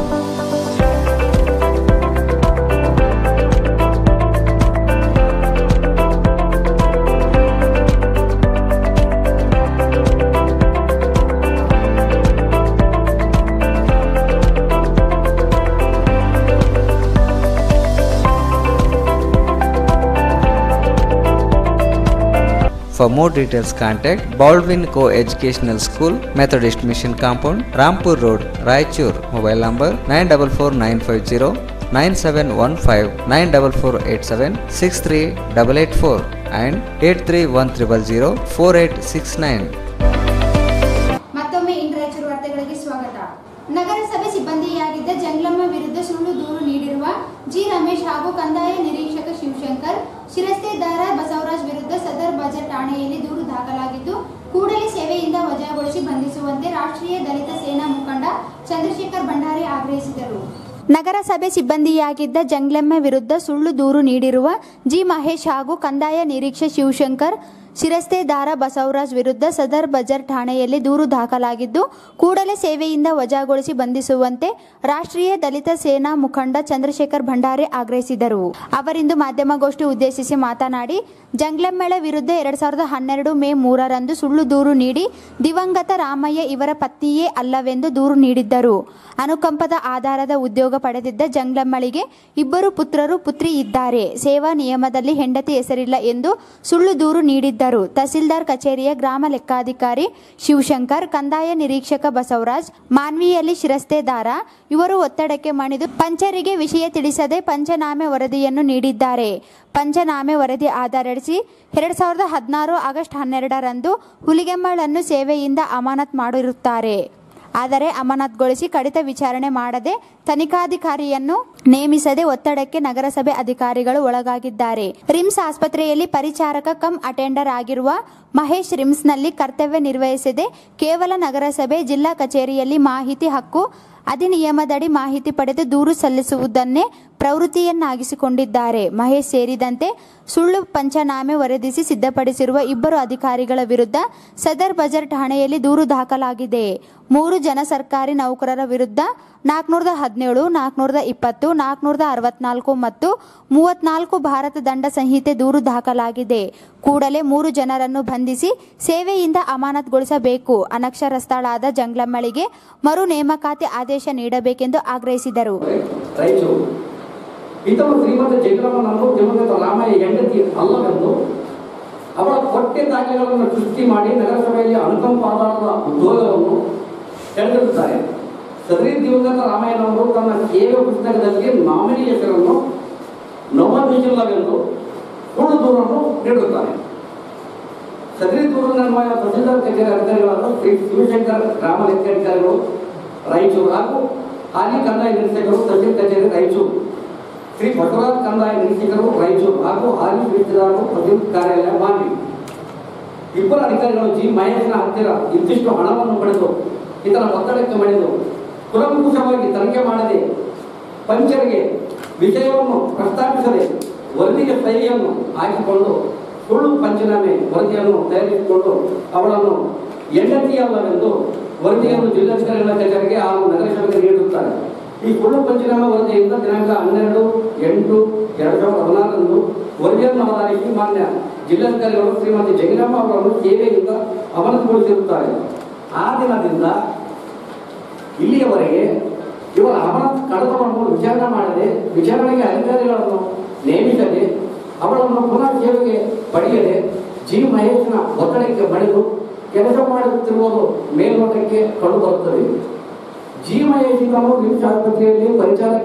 Speaker 7: For more details, contact Baldwin Co Educational School, Methodist Mission Compound, Rampur Road, Raichur. Mobile number 944950 9715 94487 63884 and 83100 4869.
Speaker 1: ಮತ್ತೊಮ್ಮೆ ಇಂದು ರಾಯಚೂರು ವಾರ್ತೆಗಳಿಗೆ ಸ್ವಾಗತ ನಗರಸಭೆ ಸಿಬ್ಬಂದಿಯಾಗಿದ್ದ ಜಂಗ್ಲಮ್ಮ ವಿರುದ್ಧ ಸುಳ್ಳು ದೂರು ನೀಡಿರುವ ಜಿ ರಮೇಶ್ ಹಾಗೂ ಕಂದಾಯ ನಿರೀಕ್ಷಕ ಶಿವಶಂಕರ್ ಶಿರಸ್ತೇದಾರ ಬಸವರಾಜ್ ವಿರುದ್ಧ ಸದರ್ ಬಜಾರ್ ಠಾಣೆಯಲ್ಲಿ ದೂರು ದಾಖಲಾಗಿದ್ದು ಕೂಡಲೇ ಸೇವೆಯಿಂದ ವಜಾಗೊಳಿಸಿ ಬಂಧಿಸುವಂತೆ ರಾಷ್ಟ್ರೀಯ ದಲಿತ ಸೇನಾ ಮುಖಂಡ ಚಂದ್ರಶೇಖರ್ ಭಂಡಾರಿ ಆಗ್ರಹಿಸಿದರು ನಗರಸಭೆ ಸಿಬ್ಬಂದಿಯಾಗಿದ್ದ ಜಂಗ್ಲೆಮ್ಮೆ ವಿರುದ್ಧ ಸುಳ್ಳು ದೂರು ನೀಡಿರುವ ಜಿ ಮಹೇಶ್ ಹಾಗೂ ಕಂದಾಯ ನಿರೀಕ್ಷೆ ಶಿವಶಂಕರ್ ಶಿರಸ್ತೇದಾರ ಬಸವರಾಜ್ ವಿರುದ್ಧ ಸದರ್ ಬಜಾರ್ ಠಾಣೆಯಲ್ಲಿ ದೂರು ದಾಖಲಾಗಿದ್ದು ಕೂಡಲೇ ಸೇವೆಯಿಂದ ವಜಾಗೊಳಿಸಿ ಬಂಧಿಸುವಂತೆ ರಾಷ್ಟ್ರೀಯ ದಲಿತ ಸೇನಾ ಮುಖಂಡ ಚಂದ್ರಶೇಖರ್ ಭಂಡಾರಿ ಆಗ್ರಹಿಸಿದರು ಅವರಿಂದು ಮಾಧ್ಯಮಗೋಷ್ಠಿ ಉದ್ದೇಶಿಸಿ ಮಾತನಾಡಿ ಜಂಗ್ಲೆಮ್ಮೆಳೆ ವಿರುದ್ಧ ಎರಡ್ ಸಾವಿರದ ಹನ್ನೆರಡು ಮೇ ಮೂರರಂದು ಸುಳ್ಳು ದೂರು ನೀಡಿ ದಿವಂಗತ ರಾಮಯ್ಯ ಇವರ ಪತ್ನಿಯೇ ಅಲ್ಲವೆಂದು ದೂರು ನೀಡಿದ್ದರು ಅನುಕಂಪದ ಆಧಾರದ ಉದ್ಯೋಗ ಪಡೆದಿದ್ದ ಜಂಗ್ಲಮ್ಮಳಿಗೆ ಇಬ್ಬರು ಪುತ್ರರು ಪುತ್ರಿ ಇದ್ದಾರೆ ಸೇವಾ ನಿಯಮದಲ್ಲಿ ಹೆಂಡತಿ ಹೆಸರಿಲ್ಲ ಎಂದು ಸುಳ್ಳು ದೂರು ನೀಡಿದ್ದರು ತಹಸೀಲ್ದಾರ್ ಕಚೇರಿಯ ಗ್ರಾಮ ಲೆಕ್ಕಾಧಿಕಾರಿ ಶಿವಶಂಕರ್ ಕಂದಾಯ ನಿರೀಕ್ಷಕ ಬಸವರಾಜ್ ಮಾನ್ವಿಯಲ್ಲಿ ಶಿರಸ್ತೇದಾರ ಇವರು ಒತ್ತಡಕ್ಕೆ ಮಣಿದು ಪಂಚರಿಗೆ ವಿಷಯ ತಿಳಿಸದೆ ಪಂಚನಾಮೆ ವರದಿಯನ್ನು ನೀಡಿದ್ದಾರೆ ಪಂಚನಾಮೆ ವರದಿ ಆಧರಿಸಿ ಎರಡ್ ಸಾವಿರದ ಹದಿನಾರು ಆಗಸ್ಟ್ ಹನ್ನೆರಡರಂದು ಹುಲಿಗೆಮ್ಮಳನ್ನು ಸೇವೆಯಿಂದ ಅಮಾನತ್ ಮಾಡಿರುತ್ತಾರೆ ಆದರೆ ಅಮಾನತ್ಗೊಳಿಸಿ ಕಡಿತ ವಿಚಾರಣೆ ಮಾಡದೆ ತನಿಖಾಧಿಕಾರಿಯನ್ನು ನೇಮಿಸದೆ ಒತ್ತಡಕ್ಕೆ ನಗರಸಭೆ ಅಧಿಕಾರಿಗಳು ಒಳಗಾಗಿದ್ದಾರೆ ರಿಮ್ಸ್ ಆಸ್ಪತ್ರೆಯಲ್ಲಿ ಪರಿಚಾರಕ ಕಮ್ ಅಟೆಂಡರ್ ಆಗಿರುವ ಮಹೇಶ್ ರಿಮ್ಸ್ನಲ್ಲಿ ಕರ್ತವ್ಯ ನಿರ್ವಹಿಸದೆ ಕೇವಲ ನಗರಸಭೆ ಜಿಲ್ಲಾ ಕಚೇರಿಯಲ್ಲಿ ಮಾಹಿತಿ ಹಕ್ಕು ಅಧಿನಿಯಮದಡಿ ಮಾಹಿತಿ ಪಡೆದು ದೂರು ಸಲ್ಲಿಸುವುದನ್ನೇ ಪ್ರವೃತ್ತಿಯನ್ನಾಗಿಸಿಕೊಂಡಿದ್ದಾರೆ ಮಹೇಶ್ ಸೇರಿದಂತೆ ಸುಳ್ಳು ಪಂಚನಾಮೆ ವರದಿಸಿ ಸಿದ್ಧಪಡಿಸಿರುವ ಇಬ್ಬರು ಅಧಿಕಾರಿಗಳ ವಿರುದ್ಧ ಸದರ್ ಬಜಾರ್ ಠಾಣೆಯಲ್ಲಿ ದೂರು ದಾಖಲಾಗಿದೆ ಮೂರು ಜನ ಸರ್ಕಾರಿ ನೌಕರರ ವಿರುದ್ಧ ನಾಲ್ಕುನೂರದ ಹದಿನೇಳು ನಾಲ್ಕುನೂರದ ಇಪ್ಪತ್ತು ನಾಲ್ಕುನೂರದ ಅರವತ್ನಾಲ್ಕು ಮತ್ತು ಮೂವತ್ನಾಲ್ಕು ಭಾರತ ದಂಡ ಸಂಹಿತೆ ದೂರು ದಾಖಲಾಗಿದೆ ಕೂಡಲೇ ಮೂರು ಜನರನ್ನು ಬಂಧಿಸಿ ಸೇವೆಯಿಂದ ಅಮಾನತ್ಗೊಳಿಸಬೇಕು ಅನಕ್ಷರಸ್ಥಳಾದ ಜಂಗ್ಲಮ್ಮಳಿಗೆ ಮರು ನೇಮಕಾತಿ ಆದೇಶ ನೀಡಬೇಕೆಂದು ಆಗ್ರಹಿಸಿದರು
Speaker 15: ರಾಯಚೂರು ಇತಮ ಶ್ರೀಮಂತ ಜಯರಾಮನವರು ದಿವಂಗತ ರಾಮಯ್ಯ ಹೆಂಡತಿ ಅಲ್ಲವೆಂದು ಅವಳ ಕೊಟ್ಟೆ ದಾಖಲೆಗಳನ್ನು ಸೃಷ್ಟಿ ಮಾಡಿ ನಗರಸಭೆಯಲ್ಲಿ ಅನುಕಂಪ ಆಧಾರದ ಉದ್ಯೋಗವನ್ನು ತೆರೆದಿರುತ್ತಾರೆ ಸದರಿ ದಿವಂಗತ ರಾಮಯ್ಯನವರು ತನ್ನ ಸೇವೆ ಪುಸ್ತಕದಲ್ಲಿ ನಾಮಿನಿ ಹೆಸರನ್ನು ನವೋದಿಸಿಲ್ಲವೆಂದು ಸುಳ್ಳು ದೂರನ್ನು ನೀಡುತ್ತಾರೆ ಸದರಿ ದೂರು ನಿರ್ಮಾಣ ತಹಸೀಲ್ದಾರ್ ಕಚೇರಿ ಅಧಿಕಾರಿಗಳಾದ ಶ್ರೀ ಶಿವಶಂಕರ್ ಗ್ರಾಮ ಲೆಕ್ಕಾಧಿಕಾರಿಗಳು ರಾಯಚೂರು ಹಾಗೂ ಹಾಲಿ ಕಂದಾಯ ನಿರೀಕ್ಷಕರು ತಹಸೀಲ್ ಕಚೇರಿ ರಾಯಚೂರು ಶ್ರೀ ಬಸವರಾಜ್ ಕಂದಾಯ ನಿರೀಕ್ಷಕರು ರಾಯಚೂರು ಹಾಗೂ ಹಾಲಿ ಶ್ರೀದಾರರು ತಹಸೀಲ್ ಕಾರ್ಯಾಲಯ ಮಾನ್ವಿ ಇಬ್ಬರ ಅಧಿಕಾರಿಗಳು ಜಿ ಮಹೇಶನ ಹತ್ತಿರ ಇಂತಿಷ್ಟು ಹಣವನ್ನು ಪಡೆದು ಇದರ ಒತ್ತಡಕ್ಕೆ ಮಣಿದು ಕುಲಂಕುಷವಾಗಿ ತನಿಖೆ ಮಾಡದೆ ಪಂಚರಿಗೆ ವಿಷಯವನ್ನು ಪ್ರಸ್ತಾಪಿಸದೆ ವರದಿಗೆ ಸಹಿಯನ್ನು ಹಾಕಿಕೊಂಡು ಸುಳ್ಳು ಪಂಚನಾಮೆ ವರದಿಯನ್ನು ತಯಾರಿಸಿಕೊಂಡು ಅವಳನ್ನು ಹೆಂಡತಿಯಲ್ಲವೆಂದು ವರದಿಯನ್ನು ಜಿಲ್ಲಾಧಿಕಾರಿಗಳ ಕಚೇರಿಗೆ ಹಾಗೂ ನಗರಸಭೆಗೆ ನೀಡುತ್ತಾರೆ ಈ ಸುಳ್ಳು ಪಂಚನಾಮ ವರದಿಯಿಂದ ದಿನಾಂಕ ಹನ್ನೆರಡು ಎಂಟು ಎರಡು ಸಾವಿರದ ಹದಿನಾರರಂದು ವರದಿಯನ್ನು ಆಧರಿಸಿ ಮಾನ್ಯ ಜಿಲ್ಲಾಧಿಕಾರಿಗಳು ಶ್ರೀಮತಿ ಜಗನಮ್ಮ ಅವರನ್ನು ಸೇವೆಯಿಂದ ಅಮಾನತುಗೊಳಿಸಿರುತ್ತಾರೆ ಆ ದಿನದಿಂದ ಇಲ್ಲಿಯವರೆಗೆ ಇವರ ಅಮಾನತ್ ಕಡತವನ್ನು ವಿಚಾರಣೆ ಮಾಡದೆ ವಿಚಾರಣೆಗೆ ಅಧಿಕಾರಿಗಳನ್ನು ನೇಮಿಸದೆ ಅವಳನ್ನು ಪುನಃ ಸೇವೆಗೆ ಪಡೆಯದೆ ಜಿ ಮಹೇಶ್ನ ಒತ್ತಡಕ್ಕೆ ಮಣಿದು ಕೆಲಸ ಮಾಡುತ್ತಿರುವುದು ಮೇಲ್ನೋಟಕ್ಕೆ ಕಂಡುಬರುತ್ತದೆ ಜಿ ಮಹೇಶ್ ಇದನ್ನು ನಿಮ್ಸ್ ಆಸ್ಪತ್ರೆಯಲ್ಲಿ ಪರಿಚಾರಕ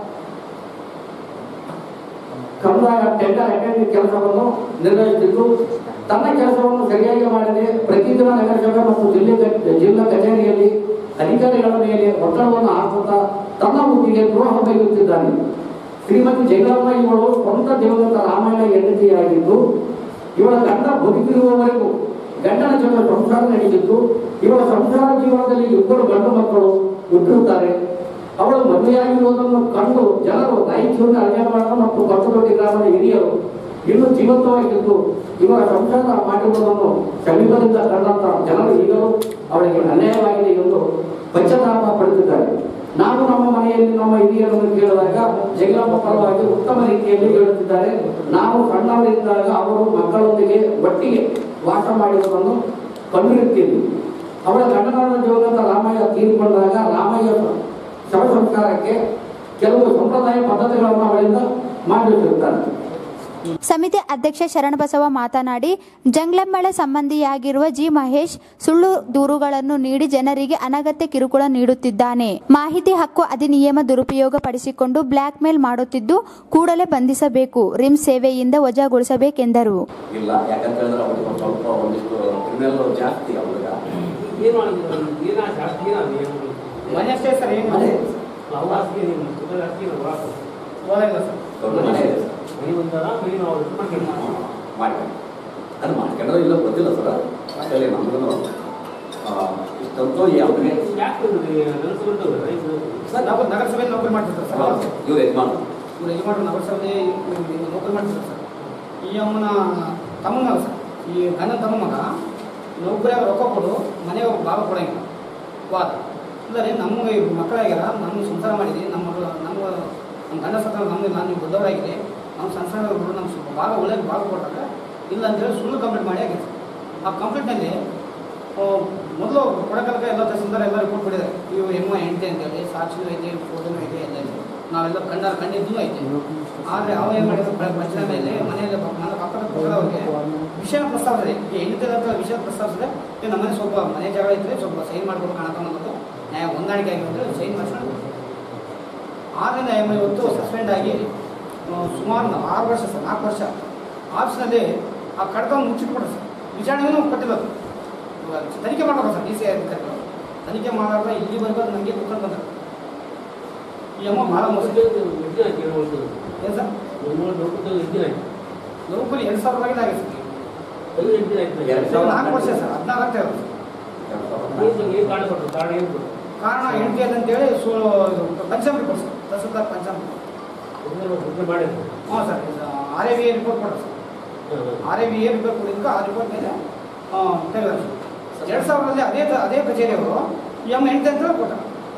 Speaker 15: ಕಂದಾಯ ಟೆಂಡರ್ ಅಟೆಂಡ್ ಕೆಲಸವನ್ನು ನಿರ್ವಹಿಸುತ್ತಿದ್ದು ತನ್ನ ಕೆಲಸವನ್ನು ಸರಿಯಾಗಿ ಮಾಡದೆ ಪ್ರತಿದಿನ ನಗರಸಭೆ ಮತ್ತು ಜಿಲ್ಲೆ ಕ- ಜಿಲ್ಲಾ ಕಚೇರಿಯಲ್ಲಿ ಅಧಿಕಾರಿಗಳ ಮೇಲೆ ಒತ್ತಡವನ್ನು ಹಾಕುತ್ತಾ ತನ್ನ ಹುದ್ದೆಗೆ ದ್ರೋಹ ಬಗೆಯುತ್ತಿದ್ದಾನೆ ಶ್ರೀಮತಿ ಜಯಲಮ್ಮ ಇವಳು ಸ್ವಂತ ದಿವಂಗತ ರಾಮಾಯಣ ಹೆಂಡತಿಯಾಗಿದ್ದು ಇವಳ ಗಂಡ ಬದುಕಿರುವವರೆಗೂ ಗಂಡನ ಜೊತೆ ಸಂಸಾರ ನಡೆಸಿದ್ದು ಇವಳ ಸಂಸಾರ ಜೀವನದಲ್ಲಿ ಇಬ್ಬರು ಗಂಡು ಮಕ್ಕಳು ಹುಟ್ಟಿರುತ್ತಾರೆ ಅವಳು ಮದುವೆಯಾಗಿರುವುದನ್ನು ಕಂಡು ಜನರು ರಾಯಚೂರಿನ ಅಜ್ಞಾನವಾಡ ಮತ್ತು ಕೊತ್ತದೊಡ್ಡಿ ಗ್ರಾಮದ ಹಿರಿಯರು ಇನ್ನೂ ಜೀವಂತವಾಗಿದ್ದು ಇವರ ಸಂಸಾರ ಮಾಡಿರುವುದನ್ನು ಸಮೀಪದಿಂದ ಕಂಡಂತ ಜನರು ಈಗಲೂ ಅವಳಿಗೆ ಅನ್ಯಾಯವಾಗಿದೆ ಎಂದು ಪಶ್ಚಾತ್ತಾಪ ಪಡುತ್ತಿದ್ದಾರೆ ನಾವು ನಮ್ಮ ಮನೆಯಲ್ಲಿ ನಮ್ಮ ಹಿರಿಯರನ್ನು ಕೇಳಿದಾಗ ಜಗಲಮ್ಮ ಪರವಾಗಿ ಉತ್ತಮ ರೀತಿಯಲ್ಲಿ ಹೇಳುತ್ತಿದ್ದಾರೆ ನಾವು ಸಣ್ಣವರಿದ್ದಾಗ ಅವರು ಮಕ್ಕಳೊಂದಿಗೆ ಒಟ್ಟಿಗೆ ವಾಸ ಮಾಡಿರುವುದನ್ನು ಕಂಡಿರುತ್ತೀವಿ ಅವಳ ಗಂಡನಾದ ಜೀವನದ ರಾಮಯ್ಯ ತೀರಿಕೊಂಡಾಗ ರಾಮಯ್ಯ ಶವ ಸಂಸ್ಕಾರಕ್ಕೆ ಕೆಲವು ಸಂಪ್ರದಾಯ ಪದ್ಧತಿಗಳನ್ನು ಅವಳಿಂದ ಮಾಡಿರುತ್ತಾರೆ
Speaker 1: ಸಮಿತಿ ಅಧ್ಯಕ್ಷ ಶರಣಬಸವ ಮಾತನಾಡಿ ಜಂಗ್ಲೆಮ್ಮಳ ಸಂಬಂಧಿಯಾಗಿರುವ ಜಿ ಮಹೇಶ್ ಸುಳ್ಳು ದೂರುಗಳನ್ನು ನೀಡಿ ಜನರಿಗೆ ಅನಗತ್ಯ ಕಿರುಕುಳ ನೀಡುತ್ತಿದ್ದಾನೆ ಮಾಹಿತಿ ಹಕ್ಕು ಅಧಿನಿಯಮ ದುರುಪಯೋಗ ಪಡಿಸಿಕೊಂಡು ಬ್ಲಾಕ್ ಮೇಲ್ ಮಾಡುತ್ತಿದ್ದು ಕೂಡಲೇ ಬಂಧಿಸಬೇಕು ರಿಮ್ಸ್ ಸೇವೆಯಿಂದ ವಜಾಗೊಳಿಸಬೇಕೆಂದರು
Speaker 15: ಇಲ್ಲ ಯಾಕಂತ ಹೇಳಿದ್ರೆ ಅವ್ರಿಗೆ ಒಂದು ಸ್ವಲ್ಪ ಒಂದಿಷ್ಟು ಕ್ರಿಮಿನಲ್ ಜಾಸ್ತಿ ಅವ್ರಿಗೆ ಏನು ಏನ ಜಾಸ್ತಿ
Speaker 16: ಮನೆ ಅಷ್ಟೇ ಸರ್ ಏನು
Speaker 15: ಮನೆ
Speaker 16: ಓದಿಲ್ಲ ಸರ್
Speaker 15: ದೊಡ್ಡ ಮನೆ ಇದೆ ಸರ್. ಮಾಡಿ ಅದು ಮಾಡ್ಕೊಂಡ್ರೆ ಇಲ್ಲ ಗೊತ್ತಿಲ್ಲ ಸರ್ ಆಕ್ಚುಲಿ ನಮಗೂ ಇಷ್ಟಂತೂ ಯಾವುದೇ
Speaker 16: ಸರ್ ನಾವು ನಗರಸಭೆಯಲ್ಲಿ ನೌಕರಿ ಮಾಡ್ತಿರ್ತಾರೆ ಸರ್
Speaker 15: ಇವ್ರು ಯಜಮಾನ
Speaker 16: ಇವ್ರು ಯಜಮಾನರು ನಗರಸಭೆ ನೌಕರಿ ಮಾಡ್ತಿರ್ತಾರೆ ಸರ್ ಈ ಅಮ್ಮನ ತಮ್ಮನ ಮಗ ಸರ್ ಈ ಗಂಡನ ತಮ್ಮ ಮಗ ನೌಕರಿಯಾಗ ರೊಕ್ಕ ಕೊಡು ಮನೆಗೆ ಭಾಗ ಕೊಡಂಗಿಲ್ಲ ವಾದ ಇಲ್ಲ ರೀ ನಮಗೆ ಇಬ್ರು ಮಕ್ಕಳಾಗ್ಯಾರ ನಮ್ಮ ಸಂಸಾರ ಮಾಡಿದ್ವಿ ನಮ್ಮ ಮಗಳು ನಮ್ಮ ನಮ್ಮ ಗಂಡ ಸತ್ರ ನಮಗೆ ನಾನು ನೀವು ದೊಡ್ಡವರಾಗಿರಿ ನಮ್ಮ ಸಂಸಾರ ಬಿಡು ನಮ್ಮ ಸ್ವಲ್ಪ ಭಾಗ ಒಳ್ಳೆಯ ಭಾಗ ಕೊಟ್ಟಾಗ ಇಲ್ಲ ಅಂತೇಳಿ ಸುಳ್ಳು ಕಂಪ್ಲೇಂಟ್ ಮಾಡಿ ಆಗಿದೆ ಆ ಕಂಪ್ಲೇಂಟ್ನಲ್ಲಿ ಮೊದಲು ಕೊಡಕಲ್ಕ ಎಲ್ಲ ತಹಸೀಲ್ದಾರ್ ಎಲ್ಲ ರಿಪೋರ್ಟ್ ಕೊಟ್ಟಿದ್ದಾರೆ ಇವು ಎಮ್ಮ ಹೆಂಡತಿ ಅಂತೇಳಿ ಸಾಕ್ಷಿನೂ ಐತೆ ಫೋಟೋನೂ ಐತೆ ಎಲ್ಲ ಇದೆ ನಾವೆಲ್ಲ ಕಂಡಾರ ಕಂಡಿದ್ದೂ ಐತೆ ಆದರೆ ಅವ ಏನು ಮಾಡಿದ್ರು ಪ್ರಶ್ನೆ ಮೇಲೆ ಮನೆಯಲ್ಲಿ ನನ್ನ ಪಕ್ಕದ ಪಕ್ಕದವ್ರಿಗೆ ವಿಷಯ ಪ್ರಸ್ತಾವಿಸಿದೆ ಈ ಹೆಂಡತಿ ಹತ್ರ ವಿಷಯ ಪ್ರಸ್ತಾವಿಸಿದೆ ಈ ನಮ್ಮನೆ ಸ್ವಲ್ಪ ಮನೆ ಜಾಗ ಇದ್ರೆ ಸ್ವಲ್ಪ ಸೈನ್ ಮಾಡ್ಕೊಂಡು ಕಾಣಕ ಅನ್ನೋದು ನ್ಯಾಯ ಹೊಂದಾಣಿಕೆ ಆಗಿರೋದ್ರೆ ಸೈನ್ ಮಾಡಿಸ್ಕೊಂಡು ಆದ್ರಿಂದ ಎಮ್ ಇವತ್ತು ಸಸ್ಪೆಂಡ್ ಆಗಿ ಆ, ಸುಮಾರು ನಾ- ಆರು ವರ್ಷ ಸರ್ ನಾಲ್ಕು ವರ್ಷ ಆಫೀಸ್ನಲ್ಲಿ ಆ ಕಡ್ಕೊಂಡು ಮುಚ್ಚಿಟ್ಬಿಟ್ರೆ ಸರ್ ವಿಚಾರಣೆಗೂ ಕೊಟ್ಟಿಲ್ಲ ಅದು. ಇವಾಗ ತನಿಖೆ ಮಾಡ್ಬೇಕು ಸರ್ ಡಿ ಸಿ ಅಧಿಕಾರಿಗಳು ತನಿಖೆ ಮಾಡಾರ್ದ ಇಲ್ಲಿ ಬರ್ಬೋದು ನನಗೆ ಕುತ್ಕೊಂಡು ಬಂದರು ಈ ಅಮ್ಮ ಭಾಳ ಮೋಸ ಏನು ಸರ್ ನೌಕರಿ ಎರಡು ಸಾವಿರ ರೂಪಾಯಿ ಆಗಿದೆ ಸರ್ ನಾಲ್ಕು ವರ್ಷ ಸರ್ ಹದಿನಾರು ಆಗ್ತಾ ಇರೋದು ಕಾರಣ ಹೆಂಡತಿ ಅಂತೇಳಿ ಸು ಪಂಚಾಮ್ ರಿಪೋರ್ಟ್ ಸರ್ ತಹಸೀಲ್ದಾರ್ ಪಂಚಾಮ್ ಹಾಂ sir R A V A report ಕೊಡ್ರಿ sir R A V A report ಕೊಡಿದ್ದಕ್ಕೆ ಆ ರಿಪೋರ್ಟ್ ಮೇಲೆ ತೆಗೆದಾರೆ ಎರಡು ಸಾವಿರದಲ್ಲಿ ಅದೇ ತ- ಅದೇ ಕಚೇರಿಯವರು ಈ ಅಮ್ಮ ಹೆಂಡತಿ ಅಂತ ಕೊಟ್ಟ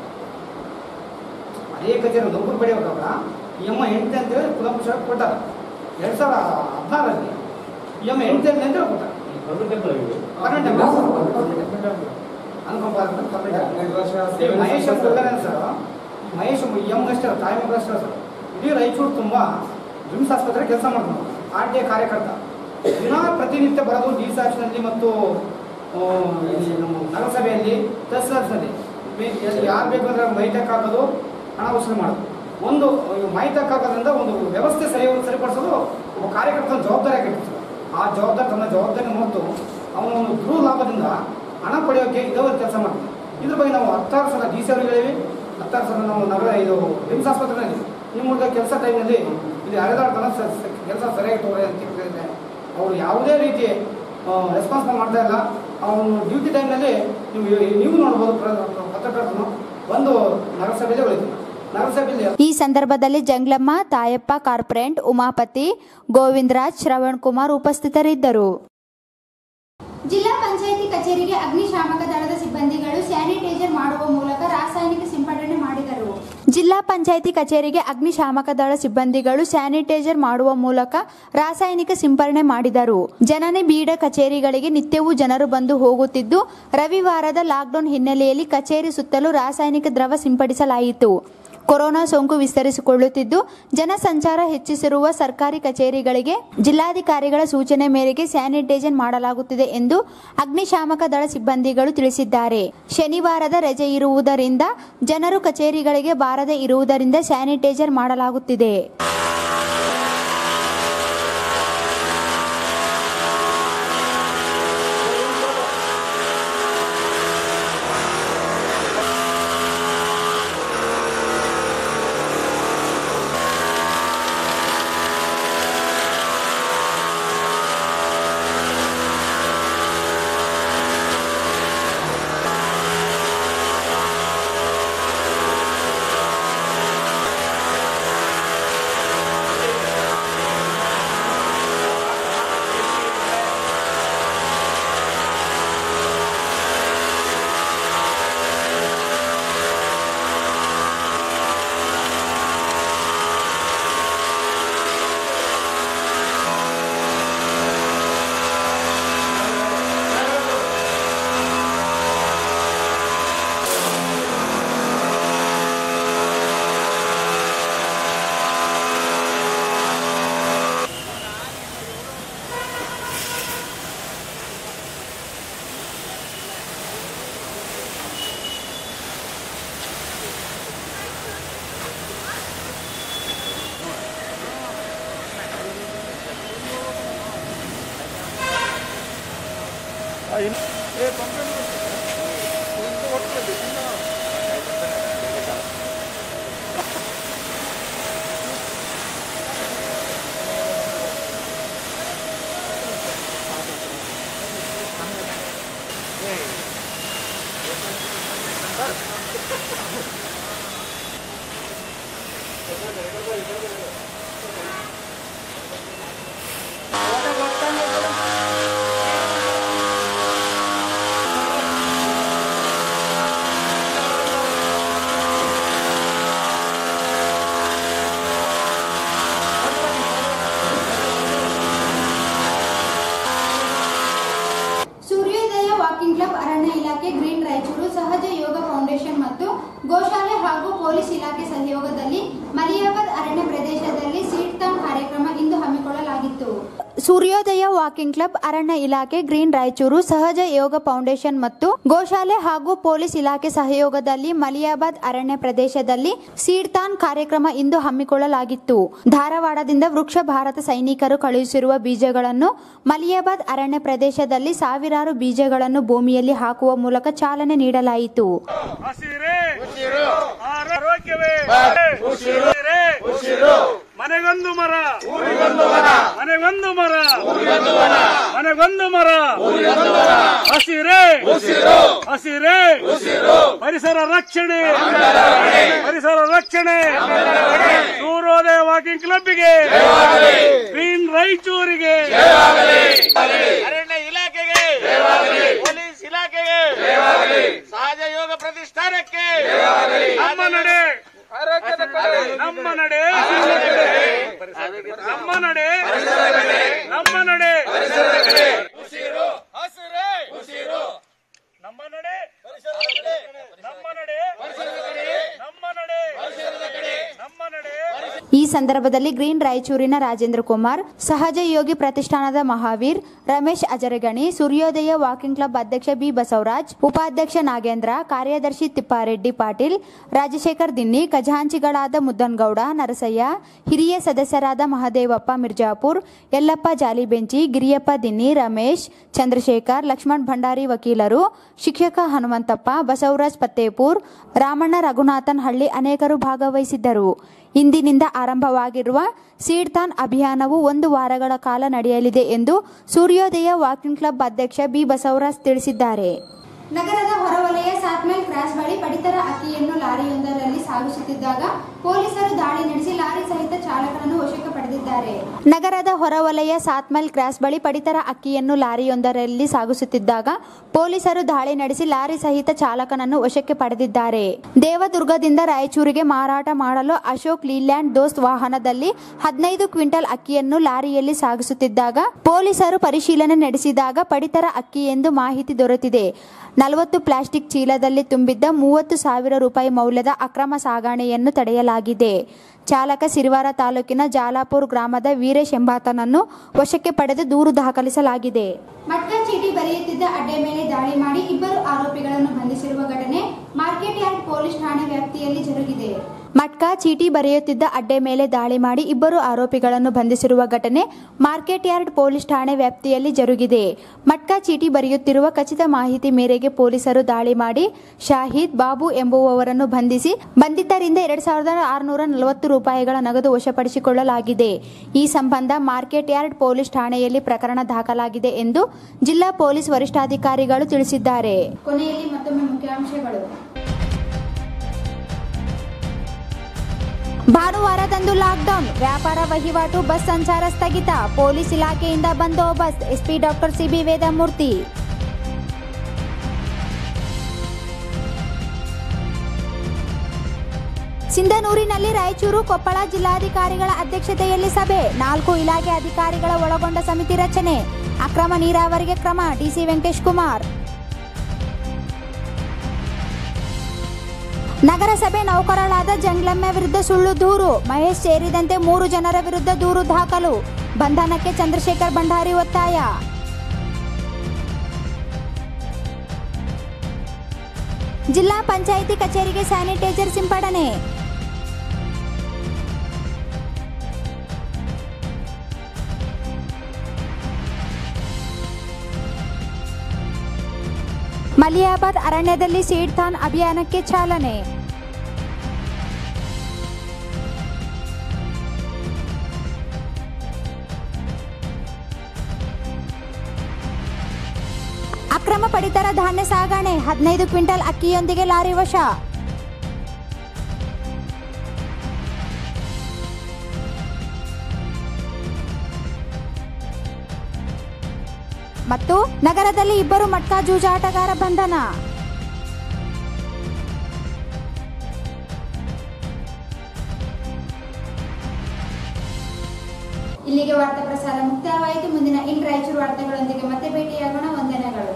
Speaker 16: ಅದೇ ಕಚೇರಿ ನೌಕರು ಪಡೆಯೋವಾಗ ಈ ಅಮ್ಮ ಹೆಂಡತಿ ಅಂತೇಳಿ ಕುಲಂಕುಷ ಕೊಟ್ಟಾರ ಎರಡು ಸಾವಿರ ಹದಿನಾರರಲ್ಲಿ ಈ ಅಮ್ಮ ಹೆಂಡತಿ ಅಂತ ಹೇಳಿ ಕೊಟ್ಟ ಪರ್ಮನೆಂಟ್ ಅನುಕಂಪ ಈ ಮಹೇಶ್ ಅಂತ ಇದ್ದಾರೆ ಸರ್ ಮಹೇಶ್ ಎಂ ಅಷ್ಟೇ ತಾಯಿ ಮಗ ಅಷ್ಟೇ ಸರ್ ಇಡೀ ರಾಯಚೂರು ತುಂಬ ವಿಮ್ಸ್ ಆಸ್ಪತ್ರೆ ಕೆಲಸ ಮಾಡ್ತಾರೆ ಆರ್ ಟಿ ಕಾರ್ಯಕರ್ತ ದಿನ ಪ್ರತಿನಿತ್ಯ ಬರೋದು ಡಿ ನಲ್ಲಿ ಮತ್ತು ಆ, ಇಲ್ಲಿ ನಮ್ಮ ನಗರಸಭೆಯಲ್ಲಿ ತಹಸೀಲ್ದಾರ್ಸ್ನಲ್ಲಿ ಯಾರು ಬೇಕಾದ್ರೆ ಮೈಟಕ್ ಹಾಕೋದು ಹಣ ವಸೂಲಿ ಮಾಡೋದು ಒಂದು ಮೈಟಕ್ ಹಾಕೋದ್ರಿಂದ ಒಂದು ವ್ಯವಸ್ಥೆ ಸರಿ ಸರಿಪಡಿಸೋದು ಒಬ್ಬ ಕಾರ್ಯಕರ್ತನ ಜವಾಬ್ದಾರಿ ಆಗಿರ್ತದೆ ಸರ್. ಆ ಜವಾಬ್ದಾರಿ ತನ್ನ ಜವಾಬ್ದಾರಿ ಹೊತ್ತು ಅವನ ಒಂದು ದುರು ಲಾಭದಿಂದ ಹಣ ಪಡೆಯೋಕೆ ಇದೇ ಕೆಲಸ ಮಾಡ್ತೀವಿ ಇದ್ರ ಬಗ್ಗೆ ನಾವು ಹತ್ತಾರು ಸಲ ಡಿ ಸಿ ಅವ್ರಿಗೆ ಹೇಳಿವಿ ಹತ್ತಾರು ಸಲ ನಾವು ನಗರ ಇದು ವಿಮ್ಸ್ ಆಸ್ಪತ್ರೆಯಲ್ಲಿ ನಿಮ್ಮ ಕೆಲಸ ಟೈಮ್ನಲ್ಲಿ ಇದು ಹರಿದಾಡ್ತಾನೆ ಕೆಲಸ ಸರಿಯಾಗಿ ತಗೋರಿ ಅಂತ ಹೇಳಿದ್ರೆ ಅವರು ಯಾವುದೇ ರೀತಿ ರೆಸ್ಪಾನ್ಸ್ ಮಾಡ್ತಾ ಇಲ್ಲ ಅವನು ಡ್ಯೂಟಿ ಟೈಮ್ನಲ್ಲಿ ನೀವು ನೀವು ನೋಡ್ಬೋದು ಪ್ರ- ಪತ್ರಕರ್ತನು ಒಂದು ನಗರಸಭೆಯಲ್ಲೇ ಉಳಿತು ನಗರಸಭೆಯಲ್ಲಿ
Speaker 1: ಈ ಸಂದರ್ಭದಲ್ಲಿ ಜಂಗ್ಲಮ್ಮ ತಾಯಪ್ಪ ಕಾರ್ಪೊರೇಟ್ ಉಮಾಪತಿ ಗೋವಿಂದರಾಜ್ ಶ್ರವಣ್ ಕುಮಾರ್ ಉಪಸ್ಥಿತರಿದ್ದರು ಜಿಲ್ಲಾ ಪಂಚಾಯಿತಿ ಕಚೇರಿಗೆ ಅಗ್ನಿಶಾಮಕ ದಳದ ಸಿಬ್ಬಂದಿಗಳು ಸ್ಯಾನಿಟೈಸರ್ ಮಾಡುವ ಮೂಲಕ ರಾಸಾಯನಿಕ ಸಿಂಪಡಣೆ ಮಾಡಿದರು ಜಿಲ್ಲಾ ಪಂಚಾಯಿತಿ ಕಚೇರಿಗೆ ಅಗ್ನಿಶಾಮಕ ದಳ ಸಿಬ್ಬಂದಿಗಳು ಸ್ಯಾನಿಟೈಸರ್ ಮಾಡುವ ಮೂಲಕ ರಾಸಾಯನಿಕ ಸಿಂಪರಣೆ ಮಾಡಿದರು ಜನನಿ ಬೀಡ ಕಚೇರಿಗಳಿಗೆ ನಿತ್ಯವೂ ಜನರು ಬಂದು ಹೋಗುತ್ತಿದ್ದು ರವಿವಾರದ ಲಾಕ್ಡೌನ್ ಹಿನ್ನೆಲೆಯಲ್ಲಿ ಕಚೇರಿ ಸುತ್ತಲೂ ರಾಸಾಯನಿಕ ದ್ರವ ಸಿಂಪಡಿಸಲಾಯಿತು ಕೊರೋನಾ ಸೋಂಕು ವಿಸ್ತರಿಸಿಕೊಳ್ಳುತ್ತಿದ್ದು ಜನಸಂಚಾರ ಹೆಚ್ಚಿಸಿರುವ ಸರ್ಕಾರಿ ಕಚೇರಿಗಳಿಗೆ ಜಿಲ್ಲಾಧಿಕಾರಿಗಳ ಸೂಚನೆ ಮೇರೆಗೆ ಸ್ಯಾನಿಟೈಸರ್ ಮಾಡಲಾಗುತ್ತಿದೆ ಎಂದು ಅಗ್ನಿಶಾಮಕ ದಳ ಸಿಬ್ಬಂದಿಗಳು ತಿಳಿಸಿದ್ದಾರೆ ಶನಿವಾರದ ರಜೆ ಇರುವುದರಿಂದ ಜನರು ಕಚೇರಿಗಳಿಗೆ ಬಾರದೆ ಇರುವುದರಿಂದ ಸ್ಯಾನಿಟೈಸರ್ ಮಾಡಲಾಗುತ್ತಿದೆ ಸೂರ್ಯೋದಯ ವಾಕಿಂಗ್ ಕ್ಲಬ್ ಅರಣ್ಯ ಇಲಾಖೆ ಗ್ರೀನ್ ರಾಯಚೂರು ಸಹಜ ಯೋಗ ಫೌಂಡೇಶನ್ ಮತ್ತು ಗೋಶಾಲೆ ಹಾಗೂ ಪೊಲೀಸ್ ಇಲಾಖೆ ಸಹಯೋಗದಲ್ಲಿ ಮಲಿಯಾಬಾದ್ ಅರಣ್ಯ ಪ್ರದೇಶದಲ್ಲಿ ಸೀಡ್ ತಾನ್ ಕಾರ್ಯಕ್ರಮ ಇಂದು ಹಮ್ಮಿಕೊಳ್ಳಲಾಗಿತ್ತು ಸೂರ್ಯೋದಯ ವಾಕಿಂಗ್ ಕ್ಲಬ್ ಅರಣ್ಯ ಇಲಾಖೆ ಗ್ರೀನ್ ರಾಯಚೂರು ಸಹಜ ಯೋಗ ಫೌಂಡೇಶನ್ ಮತ್ತು ಗೋಶಾಲೆ ಹಾಗೂ ಪೊಲೀಸ್ ಇಲಾಖೆ ಸಹಯೋಗದಲ್ಲಿ ಮಲಿಯಾಬಾದ್ ಅರಣ್ಯ ಪ್ರದೇಶದಲ್ಲಿ ಸೀಡ್ತಾನ್ ಕಾರ್ಯಕ್ರಮ ಇಂದು ಹಮ್ಮಿಕೊಳ್ಳಲಾಗಿತ್ತು ಧಾರವಾಡದಿಂದ ವೃಕ್ಷ ಭಾರತ ಸೈನಿಕರು ಕಳುಹಿಸಿರುವ ಬೀಜಗಳನ್ನು ಮಲಿಯಾಬಾದ್ ಅರಣ್ಯ ಪ್ರದೇಶದಲ್ಲಿ ಸಾವಿರಾರು ಬೀಜಗಳನ್ನು ಭೂಮಿಯಲ್ಲಿ ಹಾಕುವ ಮೂಲಕ ಚಾಲನೆ ನೀಡಲಾಯಿತು
Speaker 17: ಆರೋಗ್ಯವೇ ಮನೆಗೊಂದು ಮರ ಮನೆಗೊಂದು ಮರ ಮನೆಗೊಂದು ಮರ ಹಸಿರೇ ಹಸಿರೇ ಪರಿಸರ ರಕ್ಷಣೆ ಪರಿಸರ ರಕ್ಷಣೆ ಸೂರ್ಯೋದಯ ವಾಕಿಂಗ್ ಕ್ಲಬ್ಗೆ ಗ್ರೀನ್ ರಾಯಚೂರಿಗೆ ಅರಣ್ಯ ಇಲಾಖೆಗೆ ಪೊಲೀಸ್ ಇಲಾಖೆಗೆ ಸಹಜ ಯೋಗ ಪ್ರತಿಷ್ಠಾನಕ್ಕೆ ನಮ್ಮ ನಡೆ ನಮ್ಮ ನಡೆ ನಮ್ಮ ನಡೆ ನಮ್ಮ ನಡೆ ಹಸಿರೇ ನಮ್ಮ ನಡೆ ನಮ್ಮ ನಡೆ ನಮ್ಮ ನಡೆ ನಮ್ಮ ನಡೆ
Speaker 1: ಈ ಸಂದರ್ಭದಲ್ಲಿ ಗ್ರೀನ್ ರಾಯಚೂರಿನ ರಾಜೇಂದ್ರ ಕುಮಾರ್ ಸಹಜ ಯೋಗಿ ಪ್ರತಿಷ್ಠಾನದ ಮಹಾವೀರ್ ರಮೇಶ್ ಅಜರಗಣಿ ಸೂರ್ಯೋದಯ ವಾಕಿಂಗ್ ಕ್ಲಬ್ ಅಧ್ಯಕ್ಷ ಬಿ ಬಸವರಾಜ್ ಉಪಾಧ್ಯಕ್ಷ ನಾಗೇಂದ್ರ ಕಾರ್ಯದರ್ಶಿ ತಿಪ್ಪಾರೆಡ್ಡಿ ಪಾಟೀಲ್ ರಾಜಶೇಖರ್ ದಿನ್ನಿ ಖಜಾಂಚಿಗಳಾದ ಮುದ್ದನ್ಗೌಡ ನರಸಯ್ಯ ಹಿರಿಯ ಸದಸ್ಯರಾದ ಮಹದೇವಪ್ಪ ಮಿರ್ಜಾಪುರ್ ಯಲ್ಲಪ್ಪ ಜಾಲಿಬೆಂಚಿ ಗಿರಿಯಪ್ಪ ದಿನ್ನಿ ರಮೇಶ್ ಚಂದ್ರಶೇಖರ್ ಲಕ್ಷ್ಮಣ್ ಭಂಡಾರಿ ವಕೀಲರು ಶಿಕ್ಷಕ ಹನುಮಂತಪ್ಪ ಬಸವರಾಜ್ ಪತ್ತೇಪುರ್ ರಾಮಣ್ಣ ರಘುನಾಥನ್ ಹಳ್ಳಿ ಅನೇಕರು ಭಾಗವಹಿಸಿದ್ದರು ಇಂದಿನಿಂದ ಆರಂಭವಾಗಿರುವ ಸೀಡ್ತಾನ್ ಅಭಿಯಾನವು ಒಂದು ವಾರಗಳ ಕಾಲ ನಡೆಯಲಿದೆ ಎಂದು ಸೂರ್ಯೋದಯ ವಾಕಿಂಗ್ ಕ್ಲಬ್ ಅಧ್ಯಕ್ಷ ಬಿ ಬಸವರಾಜ್ ತಿಳಿಸಿದ್ದಾರೆ ನಗರದ ಹೊರವಲಯ ಸಾತ್ಮೇಲ್ ಕ್ರಾಸ್ ಬಳಿ ಪಡಿತರ ಅಕ್ಕಿಯನ್ನು ಲಾರಿಯೊಂದರಲ್ಲಿ ಸಾಗಿಸುತ್ತಿದ್ದಾಗ ಪೊಲೀಸರು ದಾಳಿ ನಡೆಸಿ ಲಾರಿ ಸಹಿತ ಚಾಲಕನನ್ನು ವಶಕ್ಕೆ ಪಡೆದಿದ್ದಾರೆ ನಗರದ ಹೊರವಲಯ ಸಾತ್ಮಲ್ ಕ್ರಾಸ್ ಬಳಿ ಪಡಿತರ ಅಕ್ಕಿಯನ್ನು ಲಾರಿಯೊಂದರಲ್ಲಿ ಸಾಗಿಸುತ್ತಿದ್ದಾಗ ಪೊಲೀಸರು ದಾಳಿ ನಡೆಸಿ ಲಾರಿ ಸಹಿತ ಚಾಲಕನನ್ನು ವಶಕ್ಕೆ ಪಡೆದಿದ್ದಾರೆ ದೇವದುರ್ಗದಿಂದ ರಾಯಚೂರಿಗೆ ಮಾರಾಟ ಮಾಡಲು ಅಶೋಕ್ ಲೀಲ್ಯಾಂಡ್ ದೋಸ್ತ್ ವಾಹನದಲ್ಲಿ ಹದಿನೈದು ಕ್ವಿಂಟಲ್ ಅಕ್ಕಿಯನ್ನು ಲಾರಿಯಲ್ಲಿ ಸಾಗಿಸುತ್ತಿದ್ದಾಗ ಪೊಲೀಸರು ಪರಿಶೀಲನೆ ನಡೆಸಿದಾಗ ಪಡಿತರ ಅಕ್ಕಿ ಎಂದು ಮಾಹಿತಿ ದೊರೆತಿದೆ ನಲವತ್ತು ಪ್ಲಾಸ್ಟಿಕ್ ಚೀಲದಲ್ಲಿ ತುಂಬಿದ್ದ ಮೂವತ್ತು ಸಾವಿರ ರೂಪಾಯಿ ಮೌಲ್ಯದ ಅಕ್ರಮ ಸಾಗಣೆಯನ್ನು ತಡೆಯಲಾಗಿದೆ ಚಾಲಕ ಸಿರಿವಾರ ತಾಲೂಕಿನ ಜಾಲಾಪುರ್ ಗ್ರಾಮದ ವೀರೇಶ್ ಎಂಬಾತನನ್ನು ವಶಕ್ಕೆ ಪಡೆದು ದೂರು ದಾಖಲಿಸಲಾಗಿದೆ ಮಟ್ಕ ಚೀಟಿ ಬರೆಯುತ್ತಿದ್ದ ಅಡ್ಡೆ ಮೇಲೆ ದಾಳಿ ಮಾಡಿ ಇಬ್ಬರು ಆರೋಪಿಗಳನ್ನು ಬಂಧಿಸಿರುವ ಘಟನೆ ಮಾರ್ಕೆಟ್ ಯಾರ್ಡ್ ಪೊಲೀಸ್ ಠಾಣೆ ವ್ಯಾಪ್ತಿಯಲ್ಲಿ ಜರುಗಿದೆ ಮಟ್ಕಾ ಚೀಟಿ ಬರೆಯುತ್ತಿದ್ದ ಅಡ್ಡೆ ಮೇಲೆ ದಾಳಿ ಮಾಡಿ ಇಬ್ಬರು ಆರೋಪಿಗಳನ್ನು ಬಂಧಿಸಿರುವ ಘಟನೆ ಮಾರ್ಕೆಟ್ ಯಾರ್ಡ್ ಪೊಲೀಸ್ ಠಾಣೆ ವ್ಯಾಪ್ತಿಯಲ್ಲಿ ಜರುಗಿದೆ ಮಟ್ಕಾ ಚೀಟಿ ಬರೆಯುತ್ತಿರುವ ಖಚಿತ ಮಾಹಿತಿ ಮೇರೆಗೆ ಪೊಲೀಸರು ದಾಳಿ ಮಾಡಿ ಶಾಹಿದ್ ಬಾಬು ಎಂಬುವವರನ್ನು ಬಂಧಿಸಿ ಬಂಧಿತರಿಂದ ಎರಡ್ ಸಾವಿರದ ಆರುನೂರ ನಲವತ್ತು ರೂಪಾಯಿಗಳ ನಗದು ವಶಪಡಿಸಿಕೊಳ್ಳಲಾಗಿದೆ ಈ ಸಂಬಂಧ ಮಾರ್ಕೆಟ್ ಯಾರ್ಡ್ ಪೊಲೀಸ್ ಠಾಣೆಯಲ್ಲಿ ಪ್ರಕರಣ ದಾಖಲಾಗಿದೆ ಎಂದು ಜಿಲ್ಲಾ ಪೊಲೀಸ್ ವರಿಷ್ಠಾಧಿಕಾರಿಗಳು ತಿಳಿಸಿದ್ದಾರೆ ಕೊನೆಯಲ್ಲಿ ಮತ್ತೊಮ್ಮೆ ಮುಖ್ಯಾಂಶಗಳು ಭಾನುವಾರದಂದು ಲಾಕ್ಡೌನ್ ವ್ಯಾಪಾರ ವಹಿವಾಟು ಬಸ್ ಸಂಚಾರ ಸ್ಥಗಿತ ಪೊಲೀಸ್ ಇಲಾಖೆಯಿಂದ ಬಂದೋಬಸ್ತ್ ಎಸ್ಪಿ ಡಾಕ್ಟರ್ ಸಿಬಿ ವೇದಮೂರ್ತಿ ಸಿಂಧನೂರಿನಲ್ಲಿ ರಾಯಚೂರು ಕೊಪ್ಪಳ ಜಿಲ್ಲಾಧಿಕಾರಿಗಳ ಅಧ್ಯಕ್ಷತೆಯಲ್ಲಿ ಸಭೆ ನಾಲ್ಕು ಇಲಾಖೆ ಅಧಿಕಾರಿಗಳ ಒಳಗೊಂಡ ಸಮಿತಿ ರಚನೆ ಅಕ್ರಮ ನೀರಾವರಿಗೆ ಕ್ರಮ ಡಿಸಿ ವೆಂಕಟೇಶ್ ಕುಮಾರ್ ನಗರಸಭೆ ನೌಕರರಾದ ಜಂಗ್ಲಮ್ಮೆ ವಿರುದ್ಧ ಸುಳ್ಳು ದೂರು ಮಹೇಶ್ ಸೇರಿದಂತೆ ಮೂರು ಜನರ ವಿರುದ್ಧ ದೂರು ದಾಖಲು ಬಂಧನಕ್ಕೆ ಚಂದ್ರಶೇಖರ್ ಭಂಡಾರಿ ಒತ್ತಾಯ ಜಿಲ್ಲಾ ಪಂಚಾಯಿತಿ ಕಚೇರಿಗೆ ಸ್ಯಾನಿಟೈಸರ್ ಸಿಂಪಡಣೆ ಮಲಿಯಾಬಾದ್ ಅರಣ್ಯದಲ್ಲಿ ಸೀಡ್ ಥಾನ್ ಅಭಿಯಾನಕ್ಕೆ ಚಾಲನೆ ಅಕ್ರಮ ಪಡಿತರ ಧಾನ್ಯ ಸಾಗಣೆ ಹದಿನೈದು ಕ್ವಿಂಟಲ್ ಅಕ್ಕಿಯೊಂದಿಗೆ ಲಾರಿ ವಶ ಮತ್ತು ನಗರದಲ್ಲಿ ಇಬ್ಬರು ಮಟ್ಕಾ ಜೂಜಾಟಗಾರ ಬಂಧನ ಇಲ್ಲಿಗೆ ವಾರ್ತಾ ಪ್ರಸಾರ ಮುಕ್ತಾಯವಾಯಿತು ಮುಂದಿನ ಇನ್ ರಾಯಚೂರು ವಾರ್ತೆಗಳೊಂದಿಗೆ ಮತ್ತೆ ಭೇಟಿಯಾಗೋಣ ವಂದನೆಗಳು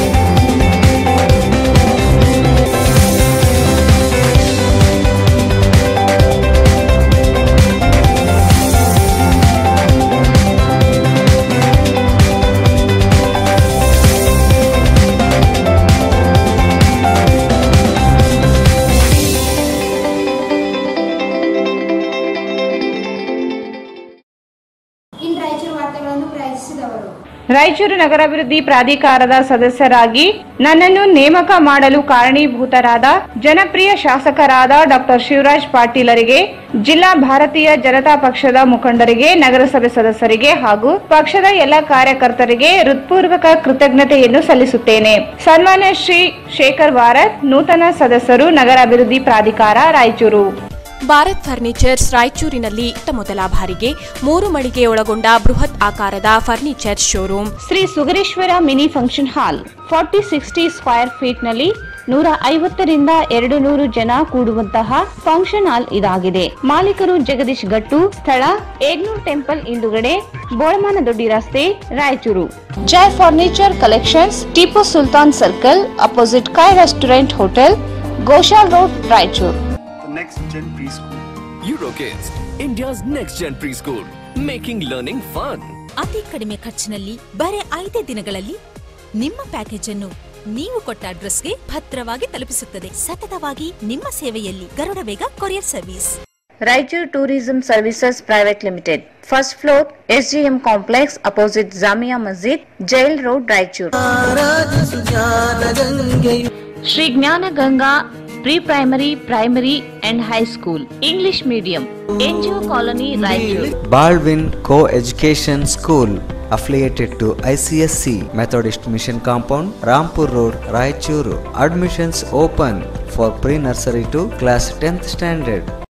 Speaker 1: ಇನ್ ರಾಯಚೂರು ವಾರ್ತೆಗಳನ್ನು ಪ್ರಯತ್ನಿಸಿದವರು
Speaker 2: ರಾಯಚೂರು ನಗರಾಭಿವೃದ್ಧಿ ಪ್ರಾಧಿಕಾರದ ಸದಸ್ಯರಾಗಿ ನನ್ನನ್ನು ನೇಮಕ ಮಾಡಲು ಕಾರಣೀಭೂತರಾದ ಜನಪ್ರಿಯ ಶಾಸಕರಾದ ಡಾಕ್ಟರ್ ಶಿವರಾಜ್ ಪಾಟೀಲರಿಗೆ ಜಿಲ್ಲಾ ಭಾರತೀಯ ಜನತಾ ಪಕ್ಷದ ಮುಖಂಡರಿಗೆ ನಗರಸಭೆ ಸದಸ್ಯರಿಗೆ ಹಾಗೂ ಪಕ್ಷದ ಎಲ್ಲ ಕಾರ್ಯಕರ್ತರಿಗೆ ಹೃತ್ಪೂರ್ವಕ ಕೃತಜ್ಞತೆಯನ್ನು ಸಲ್ಲಿಸುತ್ತೇನೆ ಸನ್ಮಾನ್ಯ ಶ್ರೀ ಶೇಖರ್ ಭಾರತ್ ನೂತನ ಸದಸ್ಯರು ನಗರಾಭಿವೃದ್ಧಿ ಪ್ರಾಧಿಕಾರ ರಾಯಚೂರು
Speaker 3: ಭಾರತ್ ಫರ್ನಿಚರ್ಸ್ ರಾಯಚೂರಿನಲ್ಲಿ ಇತ್ತ ಮೊದಲ ಬಾರಿಗೆ ಮೂರು ಮಳಿಗೆ ಒಳಗೊಂಡ ಬೃಹತ್ ಆಕಾರದ furniture showroom
Speaker 2: Shri Sugareshwara mini function hall forty sixty square feet ನಲ್ಲಿ ನೂರ ಐವತ್ತರಿಂದ ಎರಡು ನೂರು ಜನ ಕೂಡುವಂತಹ ಫಂಕ್ಷನ್ ಹಾಲ್ ಇದಾಗಿದೆ ಮಾಲೀಕರು ಜಗದೀಶ್ ಗಟ್ಟು ಸ್ಥಳ ಏಗ್ನೂರ್ ಟೆಂಪಲ್ ಹಿಂದುಗಡೆ ಬೋಳಮಾನ ದೊಡ್ಡಿ ರಸ್ತೆ Raichur Jai furniture collections Tippu Sultan circle opposite ಕಾಯ್ restaurant hotel Goshal road Raichur
Speaker 5: next gen preschool. Eurokids, India's next gen preschool, making learning fun.
Speaker 6: ಅತಿ ಕಡಿಮೆ ಖರ್ಚಿನಲ್ಲಿ ಬರೀ ಐದೇ ದಿನಗಳಲ್ಲಿ ನಿಮ್ಮ ಪ್ಯಾಕೇಜ್ ಅನ್ನು ನೀವು ಕೊಟ್ಟ ಅಡ್ರೆಸ್ಗೆ ಭದ್ರವಾಗಿ ತಲುಪಿಸುತ್ತದೆ ಸತತವಾಗಿ ನಿಮ್ಮ ಸೇವೆಯಲ್ಲಿ Garuda Vega courier service
Speaker 2: Raichur tourism services private limited first floor SGM complex opposite Jamia Masjid jail road Raichur Shri Jnana Ganga pre primary primary and high school English medium NGO colony Raichur
Speaker 7: Baldwin Co-Education School affiliated to ICSC Methodist Mission Compound, Rampur Road, Raichuru. Admissions open for pre-nursery to class 10th standard.